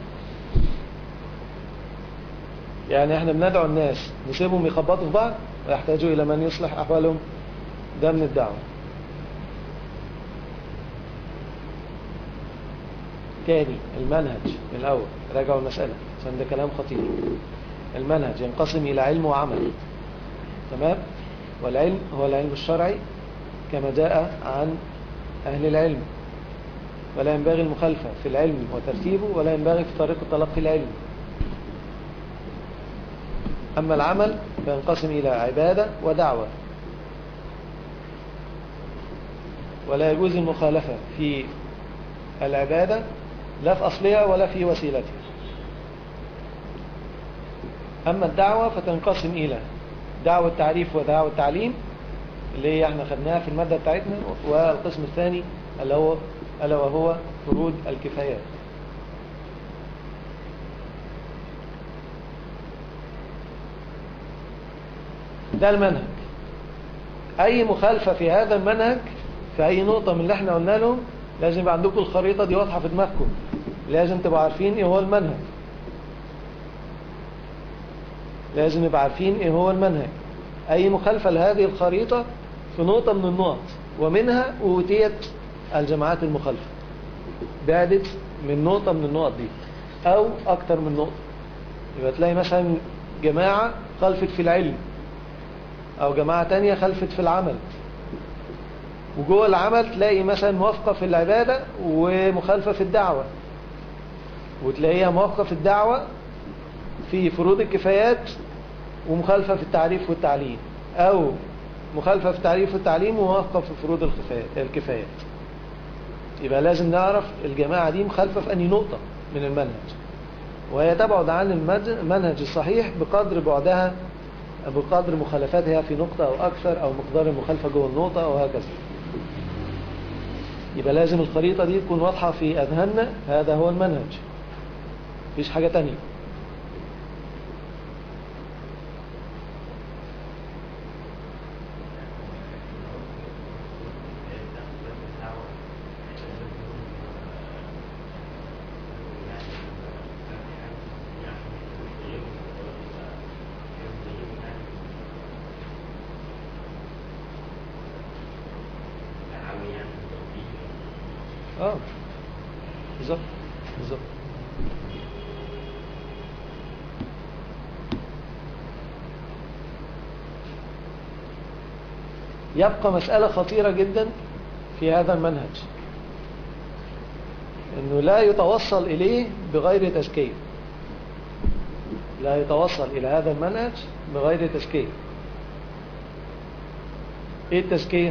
يعني احنا بندعو الناس نسيبهم يخبطوا في بعض ويحتاجوا إلى من يصلح أحوالهم ده من الدعوة تاني المنهج من الأول راجعوا المسألة عشان ده كلام خطير المنهج ينقسم إلى علم وعمل تمام والعلم هو العلم الشرعي كما جاء عن أهل العلم ولا ينبغي المخالفة في العلم وترتيبه ولا ينبغي في طريقة تلقي العلم أما العمل فينقسم إلى عبادة ودعوة ولا يجوز المخالفة في العبادة لا في أصلها ولا في وسيلتها أما الدعوة فتنقسم إلى دعوة تعريف ودعوة تعليم اللي هي احنا خدناها في المادة بتاعتنا والقسم الثاني اللي هو ألا وهو فروض الكفايات ده المنهج أي مخالفة في هذا المنهج في أي نقطة من اللي احنا قلنا لهم لازم يبقى عندكم الخريطة دي واضحة في دماغكم لازم تبقوا عارفين ايه هو المنهج لازم يبقى عارفين ايه هو المنهج أي مخالفة لهذه الخريطة في نقطة من النقط ومنها أوتيت الجماعات المخالفة بعدت من نقطة من النقط دي أو أكتر من نقطة يبقى تلاقي مثلا جماعة خلفت في العلم أو جماعة تانية خلفت في العمل وجوه العمل تلاقي مثلا موافقة في العبادة ومخالفة في الدعوة وتلاقيها موافقة في الدعوة في فروض الكفايات ومخالفة في التعريف والتعليم أو مخالفة في التعريف والتعليم وموافقة في فروض الكفايات- الكفايات يبقى لازم نعرف الجماعة دي مخالفة في أي نقطة من المنهج وهي تبعد عن المج- المنهج الصحيح بقدر بعدها بقدر مخالفتها في نقطة أو أكثر أو مقدار المخالفة جوه النقطة أو هكذا يبقى لازم الخريطة دي تكون واضحة في أذهاننا هذا هو المنهج مفيش حاجة تانية اه بالظبط بالظبط يبقى مسألة خطيرة جدا في هذا المنهج انه لا يتوصل اليه بغير تزكية لا يتوصل الى هذا المنهج بغير تزكية ايه التزكية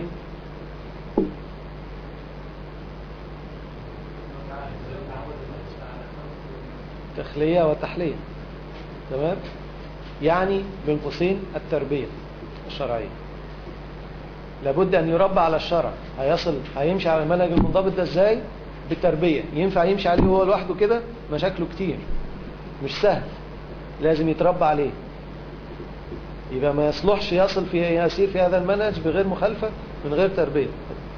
تخلية وتحلية تمام يعني بين قوسين التربية الشرعية لابد أن يربى على الشرع هيصل هيمشي على المنهج المنضبط ده ازاي بالتربية ينفع يمشي عليه هو لوحده كده مشاكله كتير مش سهل لازم يتربى عليه يبقى ما يصلحش يصل في يسير في هذا المنهج بغير مخالفة من غير تربية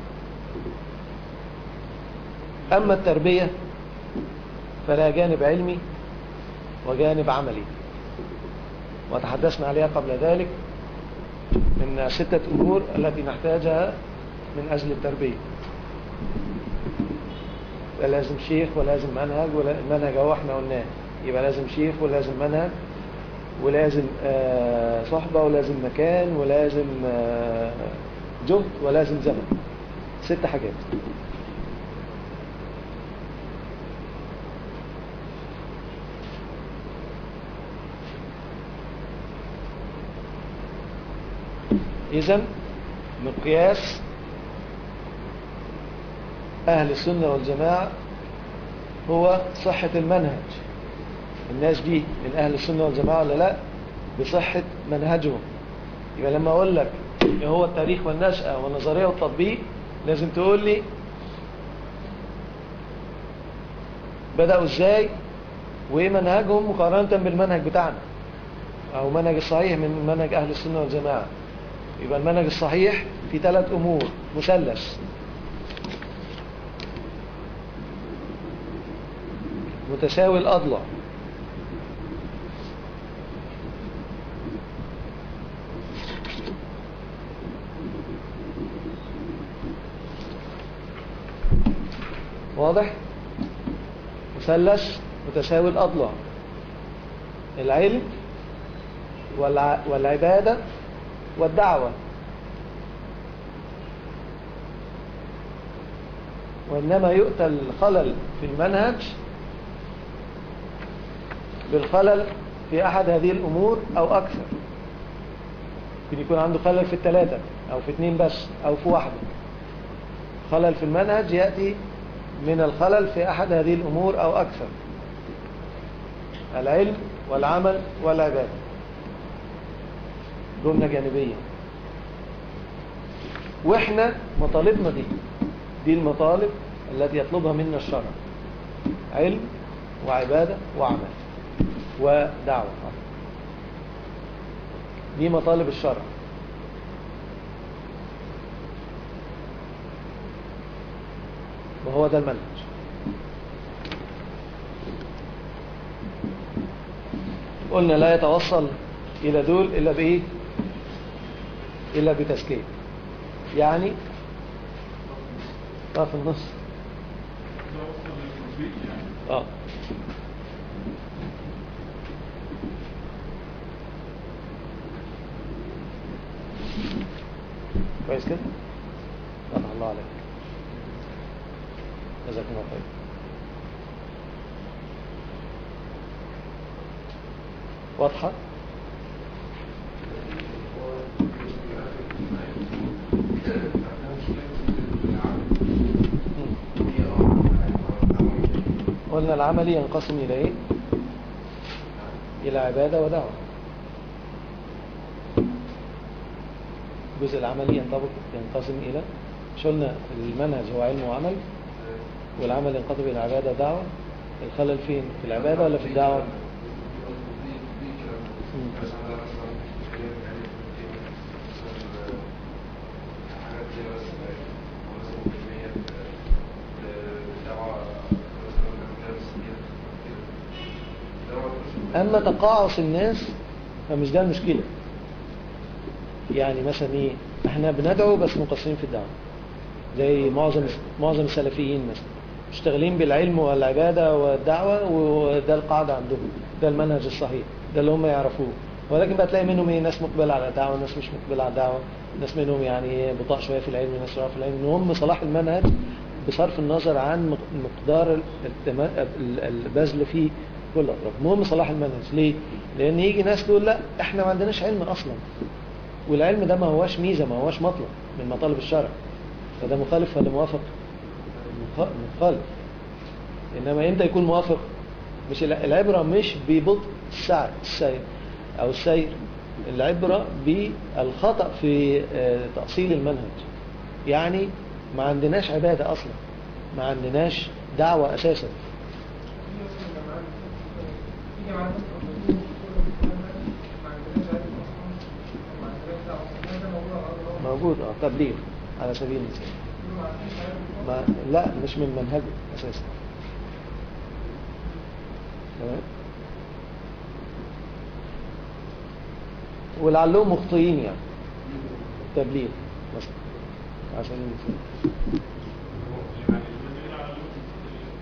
أما التربية فلا جانب علمي وجانب عملي وتحدثنا عليها قبل ذلك من ستة أمور التي نحتاجها من أجل التربية يبقى لازم شيخ ولازم منهج والمنهج اهو احنا قلناه يبقى لازم شيخ ولازم منهج ولازم آه، صحبة ولازم مكان ولازم آه، جهد ولازم زمن ست حاجات إذا مقياس أهل السنة والجماعة هو صحة المنهج الناس دي من أهل السنة والجماعة ولا لا بصحة منهجهم يبقى لما أقول لك إيه هو التاريخ والنشأة والنظرية والتطبيق لازم تقول لي بدأوا إزاي وإيه منهجهم مقارنة بالمنهج بتاعنا أو منهج الصحيح من منهج أهل السنة والجماعة يبقى المنهج الصحيح في ثلاث أمور مثلث متساوي الأضلع واضح مثلث متساوي الأضلاع العلم والع... والعبادة والدعوة وإنما يؤتى الخلل في المنهج بالخلل في أحد هذه الأمور أو أكثر ممكن يكون عنده خلل في الثلاثة أو في اثنين بس أو في واحدة خلل في المنهج يأتي من الخلل في أحد هذه الأمور أو أكثر العلم والعمل والعبادة جملة جانبية وإحنا مطالبنا دي دي المطالب التي يطلبها منا الشرع علم وعبادة وعمل ودعوة دي مطالب الشرع وهو ده المنهج قلنا لا يتوصل إلى دول إلا بإيه إلا بتزكية يعني اه في النص اه كويس كده فتح الله عليك جزاكم الله خير واضحة قلنا العمل ينقسم إلى إيه إلى عبادة ودعوة الجزء العملي ينطبق ينقسم إلى شلنا المنهج هو علم وعمل والعمل ينقسم إلى عبادة ودعوة الخلل فين في العبادة ولا في الدعوة أما تقاعس الناس فمش ده المشكلة يعني مثلا إيه احنا بندعو بس مقصرين في الدعوة زي معظم معظم السلفيين مثلا مشتغلين بالعلم والعبادة والدعوة وده القاعدة عندهم ده المنهج الصحيح ده اللي هم يعرفوه ولكن بقى تلاقي منهم ايه ناس مقبلة على الدعوة ناس مش مقبلة على الدعوة ناس منهم يعني بطاء شوية في العلم ناس شوية في العلم المهم صلاح المنهج بصرف النظر عن مقدار التما- البذل في كل الأطراف المهم صلاح المنهج ليه؟ لأن يجي ناس تقول لا احنا ما عندناش علم أصلا والعلم ده ما هواش ميزة ما هواش مطلب من مطالب الشرع فده مخالف ولا موافق مخ- مخالف إنما إمتى يكون موافق مش الع- العبرة مش ببطء السعي السير أو السير العبرة بالخطأ في آه، تأصيل المنهج يعني ما عندناش عبادة أصلا ما عندناش دعوة أساسا موجود اه تبليغ على سبيل المثال ما لا مش من منهجه اساسا تمام ولعلهم مخطئين يعني تبليغ مثلا على سبيل المثال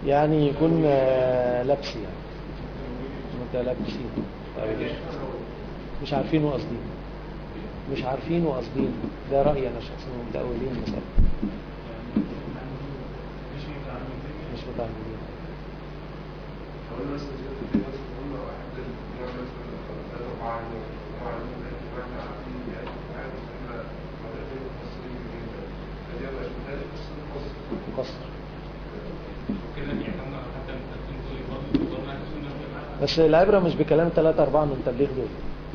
يعني يكون آه، لبس يعني متلبسين طيب. مش عارفين وقاصدين مش عارفين وقاصدين ده رأيي أنا شخصيا متأولين المسألة مش متعلمين مش متعمدين حاولنا مثلا زيادة في ناس قلنا واحد بيعمل مثلا ثلاثة أربعة عينات ومعلمين لكن ما احنا عارفين يعني عارف احنا مرتين مفصلين جدا فدي أنا شفتها لي بس مفصل مقصر كده بيعتمدوا على حتى المترجمين دول برضه وصلنا لسنة الجماعة بس العبرة مش بكلام ثلاثة أربعة من التبليغ دول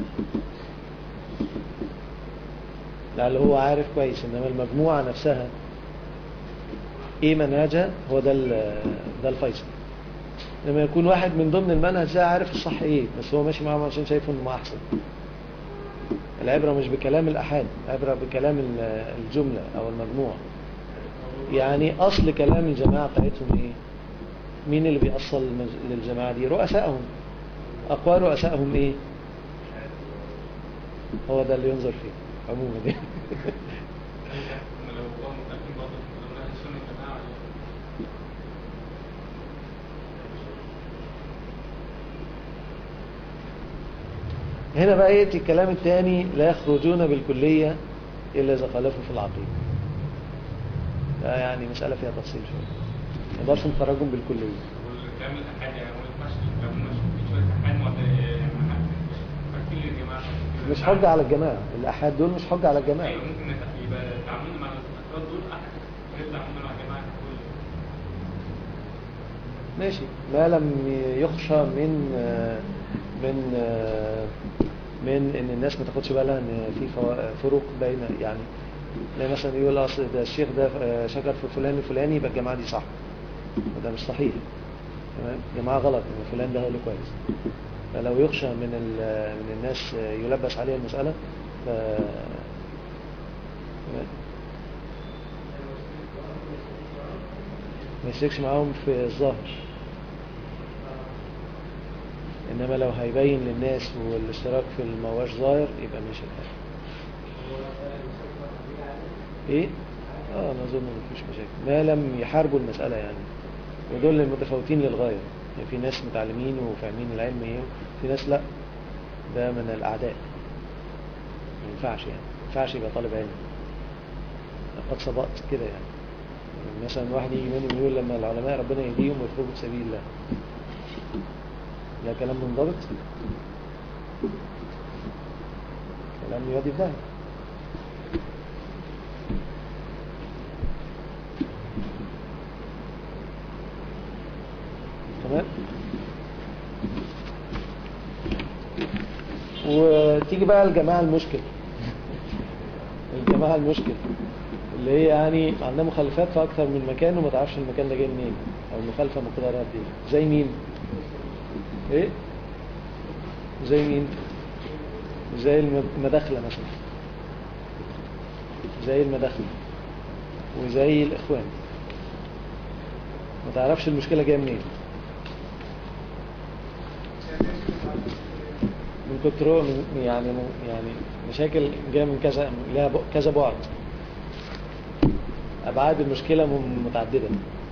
لا اللي هو عارف كويس إنما المجموعة نفسها إيه منهجها هو ده ال- ده الفيصل لما يكون واحد من ضمن المنهج ده عارف الصح إيه بس هو ماشي معاهم عشان شايفه إنه أحسن العبرة مش بكلام الأحاد العبرة بكلام ال- الجملة أو المجموعة يعني أصل كلام الجماعة بتاعتهم إيه مين اللي بيأصل المج- للجماعة دي رؤسائهم أقوال رؤسائهم إيه هو ده اللي ينظر فيه عموما يعني هم لو بقوا متأكدين برضه وصلنا لسنة الجماعة ولا إيه؟ هنا بقى يأتي الكلام الثاني لا يخرجون بالكلية إلا إذا خالفوا في العقيدة ده يعني مسألة فيها تفصيل شوية ما يقدرش نخرجهم بالكلية والكلام الأحاد يعني هو ما ينفعش لو هم في شوية أحاد معت- يعني فاكرين للجماعة مش حجة على الجماعة الأحاد دول مش حجة على الجماعة أيوة ممكن نت- يبقى تعاملنا مع الأفراد دول أحد غير تعاملنا مع الجماعة كل ماشي ما لم يخشى من من من ان الناس ما تاخدش بالها ان في فوا- فروق بين يعني لا مثلا يقول اصل ده الشيخ ده شكر في فلان الفلاني يبقى الجماعه دي صح وده مش صحيح تمام الجماعه غلط ان فلان ده هو اللي كويس فلو يخشى من ال- من الناس يلبس عليها المساله ف تمام؟ ما يشتركش معاهم في الظاهر انما لو هيبين للناس والاشتراك في المواش ظاهر يبقى مش الحال ايه اه انا اظن مفيش مشاكل ما لم يحاربوا المسألة يعني ودول المتفاوتين للغاية يعني في ناس متعلمين وفاهمين العلم ايه في ناس لا ده من الاعداء ما ينفعش يعني ما ينفعش يبقى طالب علم قد سبقت كده يعني مثلا واحد يجي منهم يقول لما العلماء ربنا يهديهم ويخرجوا في سبيل الله ده كلام منضبط كلام يودي في داهية تمام وتيجي بقى الجماعة المشكل الجماعة المشكل اللي هي يعني عندها مخالفات في أكثر من مكان وما تعرفش المكان ده جاي منين أو المخالفة مقدارها قد إيه زي مين؟ إيه؟ زي مين؟ زي الم- المداخلة مثلا زي المداخلة وزي الإخوان ما تعرفش المشكلة جاية منين من كتر من يعني يعني مشاكل جايه من كذا لها ب- كذا بعد ابعاد المشكله م- متعدده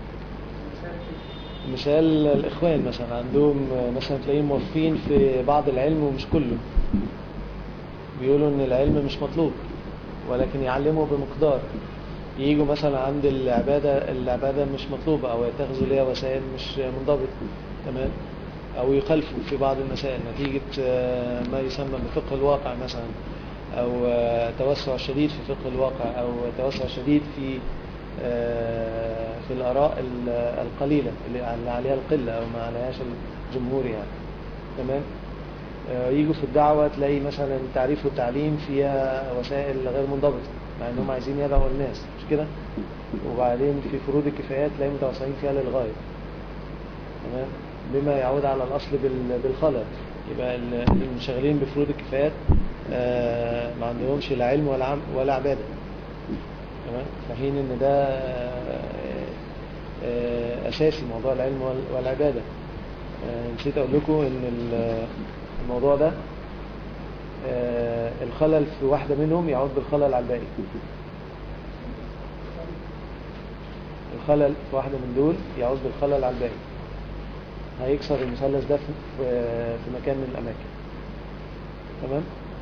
مثال الاخوان مثلا عندهم مثلا تلاقيهم موافقين في بعض العلم ومش كله بيقولوا ان العلم مش مطلوب ولكن يعلموا بمقدار يجوا مثلا عند العبادة العبادة مش مطلوبة أو يتخذوا ليها وسائل مش منضبطة تمام أو يخالفوا في بعض المسائل نتيجة آه، ما يسمى بفقه الواقع مثلا أو آه، توسع شديد في فقه الواقع أو توسع شديد في آه، في الآراء ال- القليلة اللي اللي عليها القلة أو ما عليهاش الجمهور يعني تمام آه، يجوا في الدعوة تلاقي مثلا التعريف والتعليم فيها وسائل غير منضبطة مع انهم عايزين يدعوا الناس مش كده وبعدين في فروض الكفايات تلاقي متوسعين فيها للغاية تمام بما يعود على الأصل بال- بالخلل يبقى ال- اللي شغالين بفروض الكفايات آه، ما عندهمش لا علم ولا عم ولا عبادة تمام في حين ان ده آه، آه، أساسي موضوع العلم وال- والعبادة آه، نسيت أقول لكم إن ال- الموضوع ده آه، الخلل في واحدة منهم يعود بالخلل على الباقي خلل في واحدة من دول يعود بالخلل على الباقي هيكسر المثلث ده في في- في مكان من الأماكن تمام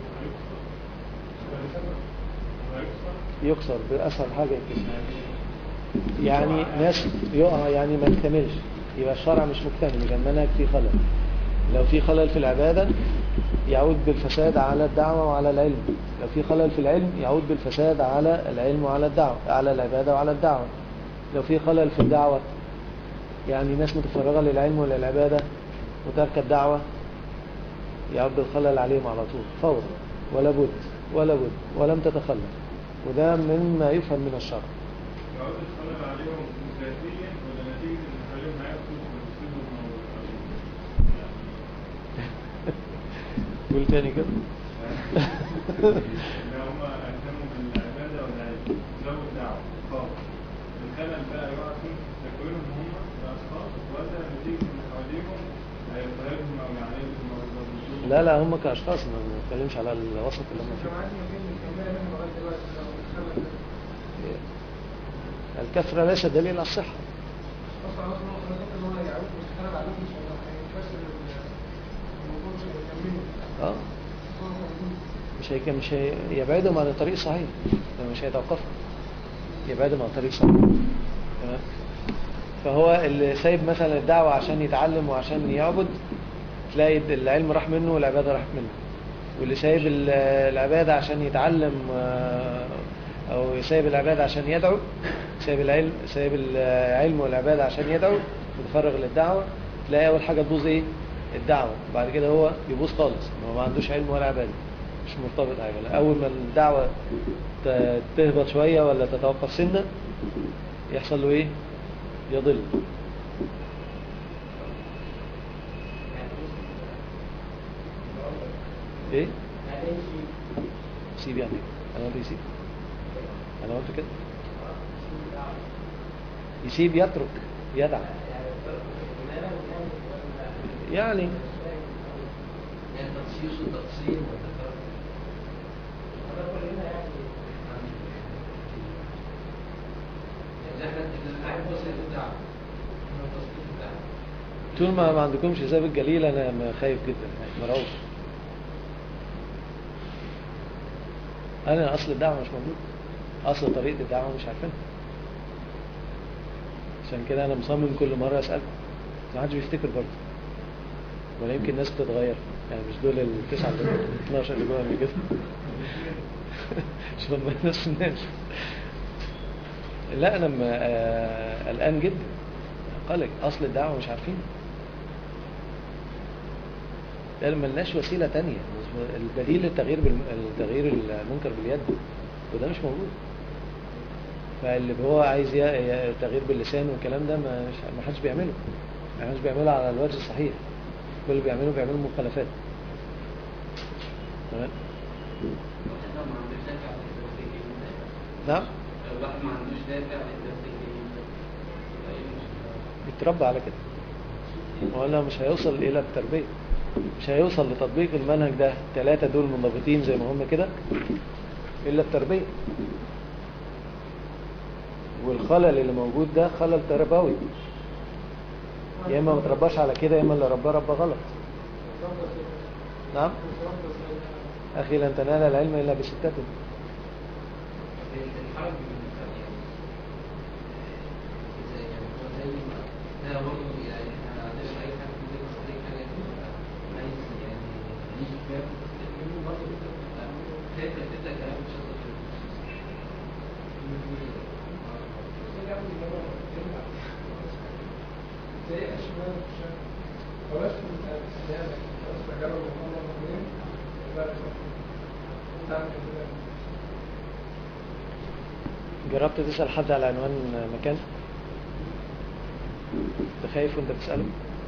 يكسر بأسهل حاجة يكسر يعني ناس يقع يعني ما يكتملش يبقى الشرع مش مكتمل يبقى المنهج فيه خلل لو في خلل في العبادة يعود بالفساد على الدعوة وعلى العلم لو في خلل في العلم يعود بالفساد على العلم وعلى الدعوة على العبادة وعلى الدعوة لو في خلل في الدعوة يعني ناس متفرغة للعلم وللعبادة وترك الدعوة يعود الخلل عليهم على طول فورا ولا بد ولا بد ولم تتخلل وده مما يفهم من الشرع يعود الخلل عليهم ذاتيا ولا نتيجة ان خليهم هياخدوا ويسيبوا الموضوع قول تاني كده ان هم اهتموا بالعبادة والعلم زودوا الدعوة خالص الخلل بقى يقع فين في تكوينهم هم كأشخاص ولا نتيجة ان حواليهم هيضطهدهم او يعاندهم او يضربوهم لا لا هم كأشخاص ما بنتكلمش على الوسط اللي هم فيه الجماعات يمكن نكملها منهم لغايه دلوقتي لو الخلل ده الكثرة ليس دليل على الصحة اصلا اصلا هو خلل ان هو يعود بالخلل عليهم مش هيكسر الموضوع مش هيكمله اه مش هيك مش هي... يبعدهم عن الطريق الصحيح لما مش هيتوقفوا يبعدهم عن الطريق الصحيح تمام فهو اللي سايب مثلا الدعوة عشان يتعلم وعشان يعبد تلاقي العلم راح منه والعبادة راحت منه واللي سايب ال- العبادة عشان يتعلم آه، أو سايب العبادة عشان يدعو سايب العلم سايب العلم والعبادة عشان يدعو متفرغ للدعوة تلاقي أول حاجة تبوظ إيه؟ الدعوة بعد كده هو يبوظ خالص هو ما عندوش علم ولا عبادة مش مرتبط حاجة أول ما الدعوة ت- تهبط شوية ولا تتوقف سنة يحصل له إيه؟ يضل إيه؟ سيب يعني إيه؟ أنا قلت يسيب أنا قلت كده يسيب يترك يدع يعني يعني تخصيص وتقسيم وتفرق يعني احنا احنا بس الدعوة احنا تصديق الدعوة طول ما ما عندكمش حساب الجليل أنا م- خايف جدا مرعوب أنا أصل الدعوة مش موجود أصل طريقة الدعوة مش عارفينها عشان كده أنا مصمم كل مرة أسألكم ما حدش بيفتكر برضه ولا يمكن الناس بتتغير يعني مش دول التسعة اللي 12 اللي جوه قبل كده مش هم نفس الناس لا أنا م- آه، قلقان جدا قلق أصل الدعوة مش عارفين لأن ملناش وسيلة تانية البديل للتغيير بال... التغيير المنكر باليد وده مش موجود فاللي هو عايز ي... ي... تغيير باللسان والكلام ده ما ما حدش بيعمله ما حدش بيعمله على الوجه الصحيح كل اللي بيعمله بيعمله مخالفات تمام الواحد ما عندوش دافع للتفكير نعم لو الواحد ما عندوش دافع للتفكير يبقى ايه المشكلة؟ بيتربى على كده ولا مش هيوصل إلى التربية مش هيوصل لتطبيق المنهج ده ثلاثة دول منضبطين زي ما هم كده إلا التربية والخلل اللي موجود ده خلل تربوي يا إما ما ترباش على كده يا إما اللي رباه ربى غلط نعم أخي لن تنال العلم إلا بستة الحرج من يعني ازاي يعني هو زي ما ده برضه يعني احنا عندنا اي حد بيجي مثلا اي حاجه بيبقى عايز يعني يجي فاهم منه برضه بتبقى خايف تبدا كلام مش هتقدر زي اشمال الشام خلاص كنت استهانة خلاص تجرب المقامة مهمين لا تعمل كده جربت تسأل حد على عنوان مكان انت خايف وانت بتسأله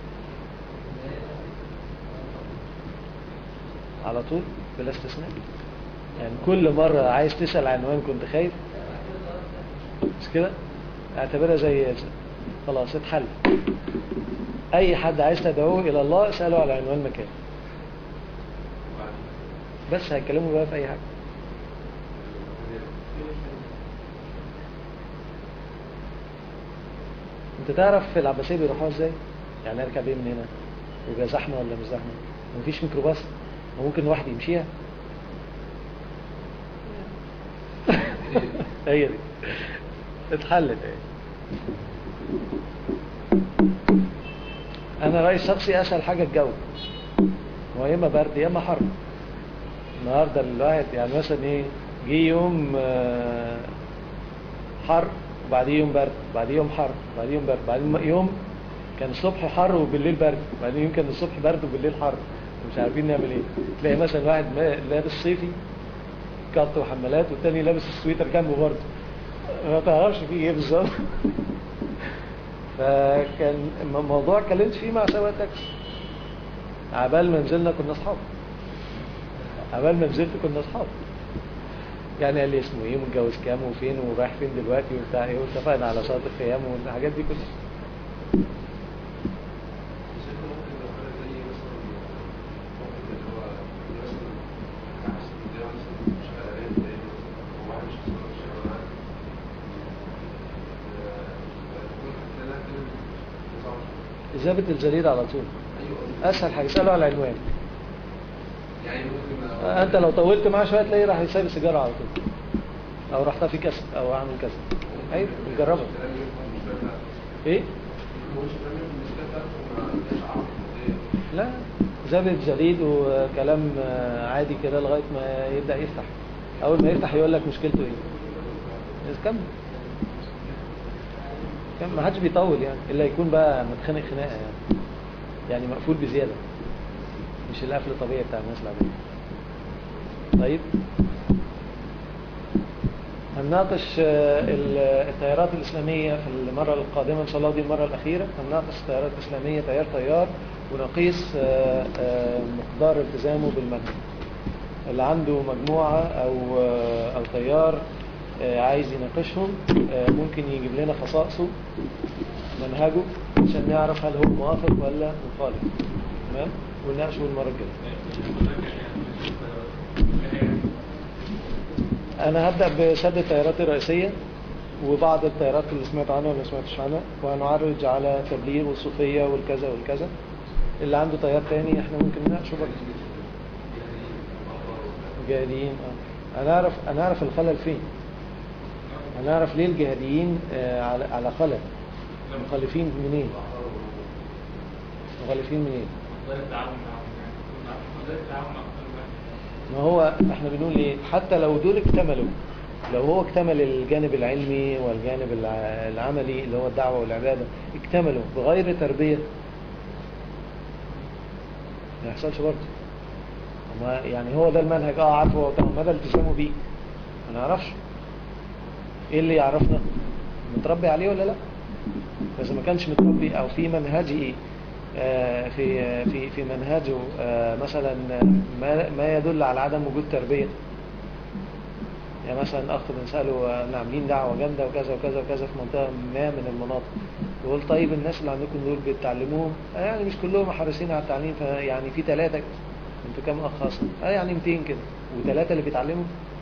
على طول بلا استثناء يعني كل مرة عايز تسأل عنوان كنت خايف مش كده اعتبرها زي خلاص اتحل اي حد عايز تدعوه الى الله اسأله على عنوان مكان بس هيتكلموا بقى في اي حاجة انت تعرف العباسيه بيروحوها ازاي يعني اركب ايه من هنا ويبقى زحمه ولا مش زحمه مفيش ميكروباص وممكن واحد يمشيها هي دي اتحلت اهي انا رايي الشخصي اسهل حاجه الجو هو يا اما برد يا اما حر النهارده الواحد يعني مثلا ايه جه يوم آه، حر وبعديه يوم برد بعديه يوم حر بعديه يوم برد بعدين يوم كان الصبح حر وبالليل برد بعدين يوم كان الصبح برد وبالليل حر مش عارفين نعمل ايه تلاقي مثلا واحد ما- لابس صيفي كات وحمالات والتاني لابس السويتر جنبه برضه ما تعرفش فيه ايه بالظبط فكان م- موضوع اتكلمت فيه مع سواق تاكسي عبال ما نزلنا كنا اصحاب عبال ما نزلت كنا اصحاب يعني قال لي اسمه ايه ومتجوز كام وفين ورايح فين دلوقتي وبتاع ايه واتفقنا على صلاه الخيام والحاجات دي كلها شايف ممكن لو حاجة زي مثلا ممكن اللي هو مثلا عكس الفيديو مثلا مش اعلانات زي مثلا هو واحد مش هيشتغل شغال معاه تكون حتى لها كده نظام اجابه الجريده على طول ايوه اسهل حاجه اساله على العنوان يعني ممكن انت لو طولت معاه شويه تلاقيه راح يسيب السيجاره على طول او راح طافي كسر او اعمل كذا ايوه نجربها ايه لا زبد جديد وكلام آه، عادي كده لغايه ما يبدا يفتح اول ما يفتح يقول لك مشكلته ايه بس كمل كمل ما حدش بيطول يعني الا يكون بقى متخانق خناقه يعني يعني مقفول بزياده مش القفل الطبيعي بتاع الناس العاديه طيب هنناقش آه، ال- التيارات الإسلامية في المرة القادمة إن شاء الله دي المرة الأخيرة هنناقش التيارات الإسلامية تيار تيار ونقيس آه، آه، مقدار التزامه بالمنهج اللي عنده مجموعة أو آه، أو تيار آه، عايز يناقشهم آه، ممكن يجيب لنا خصائصه منهجه عشان نعرف هل هو موافق ولا مخالف تمام ونناقشه المرة الجاية أنا هبدأ بسد التيارات الرئيسية وبعض التيارات اللي سمعت عنها واللي ما سمعتش عنها وهنعرج على التبليغ والصوفية والكذا والكذا اللي عنده تيار تاني احنا ممكن نناقشه برضه الجهاديين اه هنعرف هنعرف الخلل فين هنعرف ليه الجهاديين آه على على خلل مخالفين منين مخالفين منين مقدار التعاون معهم يعني مقدار التعاون مع أفضل ما هو احنا بنقول ايه حتى لو دول اكتملوا لو هو اكتمل الجانب العلمي والجانب الع- العملي اللي هو الدعوة والعبادة اكتملوا بغير تربية ما يحصلش برضه وما- يعني هو ده المنهج اه عارفه هو طبعا مدى التزامه بيه ما نعرفش ايه اللي يعرفنا متربي عليه ولا لا بس ما كانش متربي او في منهجه آه، في في في منهجه آه، مثلا ما ما يدل على عدم وجود تربيه يعني مثلا اخ بنساله آه، احنا عاملين دعوه جامده وكذا وكذا وكذا في منطقه ما من المناطق يقول طيب الناس اللي عندكم دول بتعلموهم آه، يعني مش كلهم حريصين على التعليم فيعني في ثلاثه انتوا كام اخ اصلا اه يعني 200 كده وثلاثه اللي بيتعلموا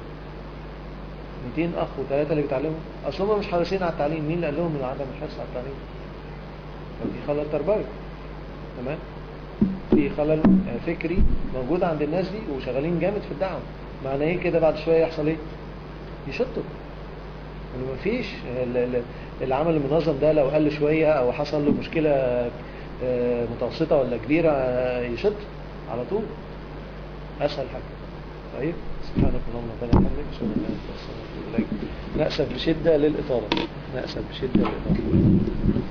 200 اخ وثلاثه اللي بيتعلموا اصل هم مش حريصين على التعليم مين اللي قال لهم من عدم الحرص على التعليم ففي خلل تربوي تمام في خلل آه، فكري موجود عند الناس دي وشغالين جامد في الدعوه معنى ايه كده بعد شويه يحصل ايه يشطوا انه مفيش ال- ال- العمل المنظم ده لو قل شويه او حصل له مشكله آه، متوسطه ولا كبيره آه، يشط على طول اسهل حاجه طيب سبحانك اللهم ربنا وبحمدك اشهد ان لا اله الا انت استغفرك واتوب اليك نأسف بشده للاطاله نأسف بشده للاطاله